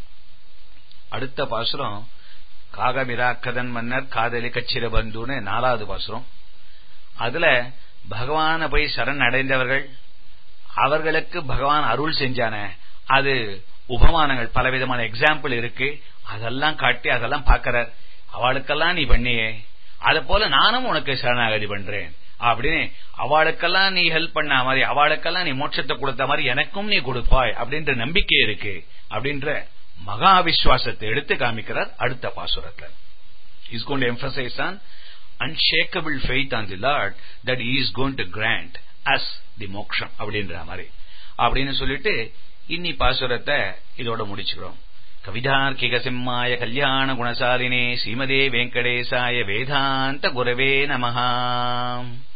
அடுத்த பாசுரம் காகமிராக்கதன் மன்னர் காதலி கச்சிர பந்துன்னு நாலாவது பாசுரம் அதுல பகவான போய் சரண் அடைந்தவர்கள் அவர்களுக்கு பகவான் அருள் செஞ்சான அது உபமானங்கள் பலவிதமான எக்ஸாம்பிள் இருக்கு அதெல்லாம் காட்டி அதெல்லாம் பாக்கிறார் அவளுக்கெல்லாம் நீ பண்ணியே அது போல நானும் உனக்கு சரணாகதி பண்றேன் அப்படின்னு அவளுக்கெல்லாம் நீ ஹெல்ப் பண்ண மாதிரி அவளுக்கெல்லாம் நீ மோட்சத்தை கொடுத்த மாதிரி எனக்கும் நீ கொடுப்பாய் அப்படின்ற நம்பிக்கை இருக்கு அப்படின்ற மகா விசுவாசத்தை எடுத்து காமிக்கிறார் அடுத்த பாசுரத்துல is gone emphasise on unshakeable faith on the lord that is gone to grant us the மோக்ஷம் அப்படின்ற மாதிரி அப்படின்னு சொல்லிட்டு இன்னி பாசுரத்தை இதோட முடிச்சுக்கிறோம் கவிதார்க்கிக சிம்மாய கல்யாண குணசாலினே ஸ்ரீமதே வெங்கடேசாய வேதாந்த குரவே நமஹா